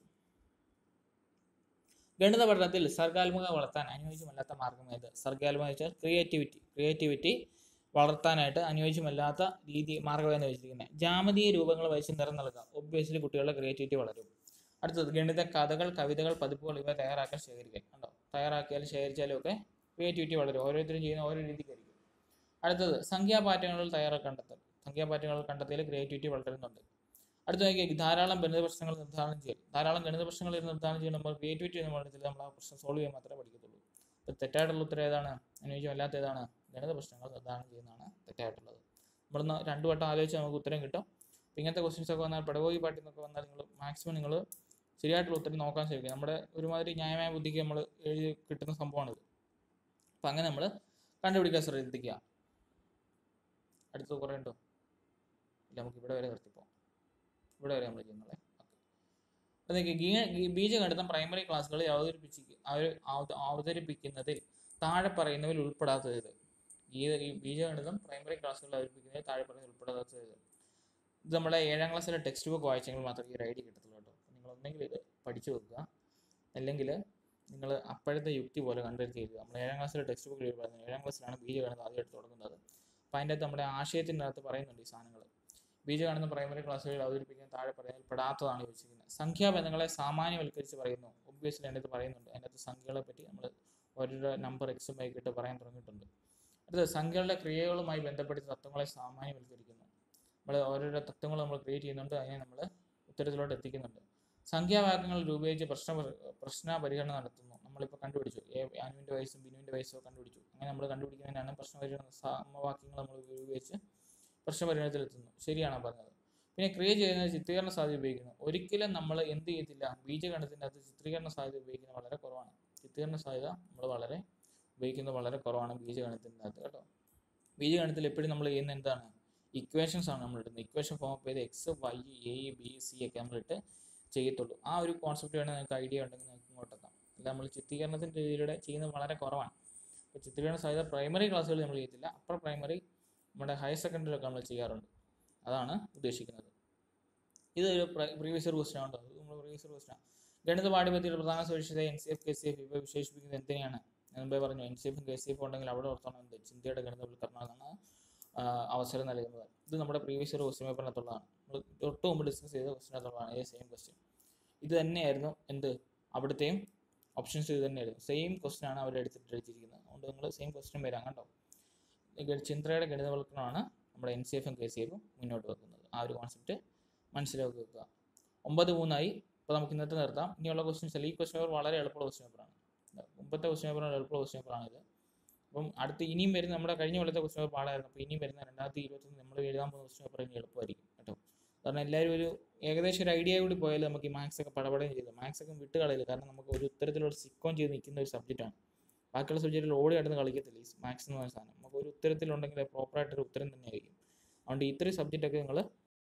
Speaker 1: ഗണിത പഠനത്തിൽ സർഗാത്മക വളർത്താൻ അനുയോജ്യമല്ലാത്ത മാർഗം ഏത് സർഗാത്മക വെച്ചാൽ ക്രിയേറ്റിവിറ്റി ക്രിയേറ്റിവിറ്റി വളർത്താനായിട്ട് അനുയോജ്യമല്ലാത്ത രീതി മാർഗം എന്ന് വെച്ചിരിക്കുന്നത് ജാമതീയ രൂപങ്ങൾ വഹിച്ച് നിറം നൽകുക ഒബ്വിയസ്ലി കുട്ടികളുടെ ക്രിയേറ്റിവിറ്റി വളരും അടുത്തത് ഗണിത കഥകൾ കവിതകൾ പതിപ്പുകൾ ഇവ തയ്യാറാക്കാൻ ശേഖരിക്കുക ഉണ്ടോ തയ്യാറാക്കിയാലും ശേഖരിച്ചാലും ഒക്കെ ക്രിയേറ്റിവിറ്റി വളരും ഓരോരുത്തരും ചെയ്യുന്ന ഓരോ രീതിക്കായിരിക്കും അടുത്തത് സംഖ്യാ പാറ്റേണുകൾ തയ്യാറാക്കി കണ്ടെത്തൽ സംഖ്യാ പാറ്റേണുകൾ കണ്ടെത്തിയാൽ ക്രിയേറ്റിവിറ്റി വളരുന്നുണ്ട് അടുത്ത നോക്കിയാൽ ധാരാളം ഗണിത പ്രശ്നങ്ങൾ നിർദ്ധാരണം ചെയ്യൽ ധാരാളം ഗണിത പ്രശ്നങ്ങൾ നിർദ്ധാരണം ചെയ്യുമ്പോൾ നമ്മൾ ക്രിയേറ്റിവിറ്റി എന്ന് പഠനത്തിൽ നമ്മൾ ആ പ്രശ്നം സോൾവ് ചെയ്യാൻ മാത്രമേ പഠിക്കത്തുള്ളൂ അപ്പോൾ തെറ്റായിട്ടുള്ള ഉത്തരം ഏതാണ് അനുയോജ്യമല്ലാത്ത ഏതാണ് ഗണിത പ്രശ്നങ്ങൾ നിർദ്ധാരണം ചെയ്യുന്നതാണ് തെറ്റായിട്ടുള്ളത് നമ്മളൊന്ന് രണ്ടു വട്ടം ആലോചിച്ച് നമുക്ക് ഉത്തരം കിട്ടും അപ്പോൾ ഇങ്ങനത്തെ ക്വസ്റ്റ്യൻസ് ഒക്കെ വന്നാൽ പെടകോയി പാട്ടിൽ നിന്നൊക്കെ വന്നാൽ നിങ്ങൾ മാക്സിമം നിങ്ങൾ ശരിയായിട്ടുള്ള ഉത്തരം നോക്കാൻ ശ്രമിക്കുക നമ്മുടെ ഒരുമാതിരി ന്യായമായ ബുദ്ധിക്ക് നമ്മൾ എഴുതി കിട്ടുന്ന സംഭവമാണിത് അപ്പം അങ്ങനെ നമ്മൾ കണ്ടുപിടിക്കാൻ ശ്രദ്ധിക്കുക അടുത്തത് കുറേ ഉണ്ടോ ഇല്ല നമുക്ക് ഇവിടെ വരെ നിർത്തിപ്പോം ഇവിടെ വരെ നമ്മൾ ചെയ്യുന്നത് അതൊക്കെ ബീജഗണിതം പ്രൈമറി ക്ലാസ്സുകളിൽ അവതരിപ്പിച്ച് അവർ അവത- അവതരിപ്പിക്കുന്നതിൽ താഴെ പറയുന്നതിൽ ഉൾപ്പെടാത്തത് ഇത് ഈ ഈ ബീജഗണിതം പ്രൈമറി ക്ലാസ്സുകളിൽ അവതരിപ്പിക്കുന്നതിൽ താഴെ പറയുന്നതിൽ ഉൾപ്പെടാത്തത് ഇത് ഇത് നമ്മുടെ ഏഴാം ക്ലാസ്സിലെ ടെക്സ്റ്റ് ബുക്ക് വായിച്ചെങ്കിൽ മാത്രമേ ഈ ഒരു ഐഡിയ കിട്ടത്തുള്ളൂ കേട്ടോ അപ്പോൾ നിങ്ങൾ ഒന്നെങ്കിൽ ഇത് പഠിച്ചു വെക്കുക അല്ലെങ്കിൽ നിങ്ങൾ അപ്പോഴത്തെ യുക്തി പോലെ കണ്ടെത്തി എഴുതുക നമ്മൾ ഏഴാം ക്ലാസ്സിലെ ടെക്സ്റ്റ് ബുക്കിൽ പറയുന്നത് ഏഴാം ക്ലാസ്സിലാണ് ബീജഗണിതം ആദ്യമായിട്ട് തുടങ്ങുന്നത് അപ്പോൾ അതിൻ്റെ അകത്ത് നമ്മുടെ ആശയത്തിൻ്റെ അകത്ത് പറയുന്നുണ്ട് ഈ സാധനങ്ങൾ ബീജഗണിതം പ്രൈമറി ക്ലാസ്സുകളിൽ അവതരിപ്പിക്കാൻ താഴെ പറയുന്നതിൽ പെടാത്തതാണ് ചോദിച്ചിരിക്കുന്നത് സംഖ്യാബന്ധങ്ങളെ സാമാന്യവൽക്കരിച്ച് പറയുന്നു ഒബ്വിയസ്ലി അതിൻ്റെ അകത്ത് പറയുന്നുണ്ട് അതിൻ്റെ അകത്ത് സംഖ്യകളെ പറ്റി നമ്മൾ ഓരോരോ നമ്പർ എക്സും വൈകിട്ട് പറയാൻ തുടങ്ങിയിട്ടുണ്ട് അടുത്തത് സംഖ്യകളുടെ ക്രിയകളുമായി ബന്ധപ്പെടുത്തി തത്വങ്ങളെ സാമാന്യവൽക്കരിക്കുന്നു നമ്മൾ ഓരോരോ തത്വങ്ങൾ നമ്മൾ ക്രിയേറ്റ് ചെയ്യുന്നുണ്ട് അതിനെ നമ്മൾ ഉത്തരത്തിലോട്ട് എത്തിക്കുന്നുണ്ട് സംഖ്യാവാക്യങ്ങൾ രൂപീകരിച്ച് പ്രശ്ന പ്രശ്ന പരിഹരണം നടത്തുന്നു നമ്മളിപ്പോൾ കണ്ടുപിടിച്ചു എ അനുവിൻ്റെ വയസ്സും ബിനുവിൻ്റെ വയസ്സും കണ്ടുപിടിച്ചു അങ്ങനെ നമ്മൾ കണ്ടുപിടിക്കുന്നതിനാണ് പ്രശ്ന പരിഹരണ സമവാക്യങ്ങൾ നമ്മൾ രൂപീകരിച്ച് പ്രശ്ന പരിഹരണത്തിലെത്തുന്നു ശരിയാണോ പറഞ്ഞത് പിന്നെ ക്രിയേറ്റ് ചെയ്യുന്നത് ചിത്രീകരണ സാധ്യത ഉപയോഗിക്കുന്നു ഒരിക്കലും നമ്മൾ എന്ത് ചെയ്യത്തില്ല ബീജഗണിതത്തിൻ്റെ അകത്ത് ചിത്രീകരണ സാധ്യത ഉപയോഗിക്കുന്നത് വളരെ കുറവാണ് ചിത്രീകരണ സാധ്യത നമ്മൾ വളരെ ഉപയോഗിക്കുന്നത് വളരെ കുറവാണ് ബീജഗണിതത്തിൻ്റെ അകത്ത് കേട്ടോ ബീജഗണിതത്തിൽ എപ്പോഴും നമ്മൾ ചെയ്യുന്ന എന്താണ് ഇക്വേഷൻസ് ആണ് നമ്മൾ ഇടുന്നത് ഇക്വേഷൻ ഫോം അപ്പ് ചെയ്ത് X Y A B C ഒക്കെ നമ്മളിട്ട് ചെയ്യത്തുള്ളൂ ആ ഒരു കോൺസെപ്റ്റ് വേണമെങ്കിൽ നിങ്ങൾക്ക് ഐഡിയ ഉണ്ടെങ്കിൽ നിങ്ങൾക്ക് ഇങ്ങോട്ട് എത്താം അല്ല നമ്മൾ ചിത്രീകരണത്തിൻ്റെ രീതിയിലൂടെ ചെയ്യുന്നത് വളരെ കുറവാണ് അപ്പോൾ ചിത്രീകരണ സാധ്യത പ്രൈമറി ക്ലാസ്സുകളിൽ നമ്മൾ ചെയ്യത്തില്ല അപ്പർ പ്രൈമറി നമ്മുടെ ഹയർ സെക്കൻഡറിയിലൊക്കെ നമ്മൾ ചെയ്യാറുണ്ട് അതാണ് ഉദ്ദേശിക്കുന്നത് ഇത് ഒരു പ്രീവിയസ് ഇയർ ക്വസ്റ്റൻ ആണ് ഇത് നമ്മൾ പ്രീവിയസ് ഇയർ ക്വസ്റ്റൻ ഗണിത പാഠ്യപദ്ധതിയുടെ പ്രധാന സവിശേഷത N C F K C F ഇവ വിശേഷിപ്പിക്കുന്നത് എന്തിനെയാണ് ഞാൻ മുമ്പേ പറഞ്ഞു എൻ സി എഫും കെ സി എഫും ഉണ്ടെങ്കിൽ അവിടെ ഓർത്തോണം എന്ത് ചിന്തയുടെ ഗണിതവൽക്കരണമാണ് ആ, അവസരം നൽകുന്നത് ഇത് നമ്മുടെ പ്രീവിയസ് ഇയർ ക്വസ്റ്റ്യൻ പേപ്പറിനകത്തുള്ളതാണ് നമ്മൾ തൊട്ട് മുമ്പ് ഡിസ്കസ് ചെയ്ത ക്വസ്റ്റ്യനകത്തുള്ളതാണ് ഈ സെയിം ക്വസ്റ്റ്യൻ ഇത് തന്നെയായിരുന്നു എന്ത് അവിടുത്തെയും ഓപ്ഷൻസ് ഇത് തന്നെയായിരുന്നു സെയിം ക്വസ്റ്റ്യൻ ആണ് അവർ എടുത്തിട്ട് എഴുതിയിരിക്കുന്നത് അതുകൊണ്ട് നിങ്ങൾ സെയിം ക്വസ്റ്റ്യൻ വരാം കണ്ടോ ഗ- ചിന്തയുടെ ഗണിതവൽക്കരണമാണ് നമ്മുടെ എൻ സി എഫും കെ സി എഫും മുന്നോട്ട് വെക്കുന്നത് ആ ഒരു കോൺസെപ്റ്റ് മനസ്സിലാക്കി വെക്കുക ഒമ്പത് മൂന്നായി ഇപ്പോൾ നമുക്ക് ഇന്നത്തെ നിർത്താം ഇനിയുള്ള ക്വസ്റ്റ്യൻസ് അല്ല ഈ ക്വസ്റ്റ്യൻ പേപ്പർ വളരെ എളുപ്പമുള്ള ക്വസ്റ്റ്യൻ പേപ്പറാണ് മുമ്പത്തെ ക്വസ്റ്റ്യൻ പേപ്പറാണ് എളുപ്പമുള്ള ക്വസ്റ്റ്യൻ പേപ്പറാണ് ഇത് അപ്പം അടുത്ത് ഇനിയും വരുന്ന നമ്മുടെ കഴിഞ്ഞ കൊല്ലത്തെ ക്വസ്റ്റ്യൻ പേപ്പർ പാടായിരുന്നു അപ്പോൾ ഇനിയും വരുന്ന രണ്ടായിരത്തി ഇരുപത്തൊന്ന് നമ്മൾ എഴുതാൻ പോകുന്ന ക്വസ്റ്റ്യൻ പേപ്പർ ഇനി എളുപ്പമായിരിക്കും കേട്ടോ കാരണം എല്ലാവരും ഒരു ഏകദേശം ഒരു ഐഡിയ കൂടി പോയാൽ നമുക്ക് ഈ മാത്സ് ഒക്കെ പടപടയും ചെയ്തു മാത്സ് ഒക്കെ വിട്ട് കളയില്ല കാരണം നമുക്ക് ഒരു ഉത്തരത്തിലൂടെ സിക്കോൺ ചെയ്ത് നിൽക്കുന്ന ഒരു സബ്ജക്റ്റാണ് ബാക്കിയുള്ള സബ്ജക്റ്റിൽ ഓടി കിടന്ന് കളിക്കത്തില്ല ഈ മാത്സ് എന്ന് പറയുന്ന സാധനം നമുക്ക് ഒരു ഉത്തരത്തിലുണ്ടെങ്കിൽ പ്രോപ്പറായിട്ടൊരു ഉത്തരം തന്നെ ആയിരിക്കും അതുകൊണ്ട് ഇത്രയും സബ്ജക്റ്റ് ഒക്കെ നിങ്ങൾ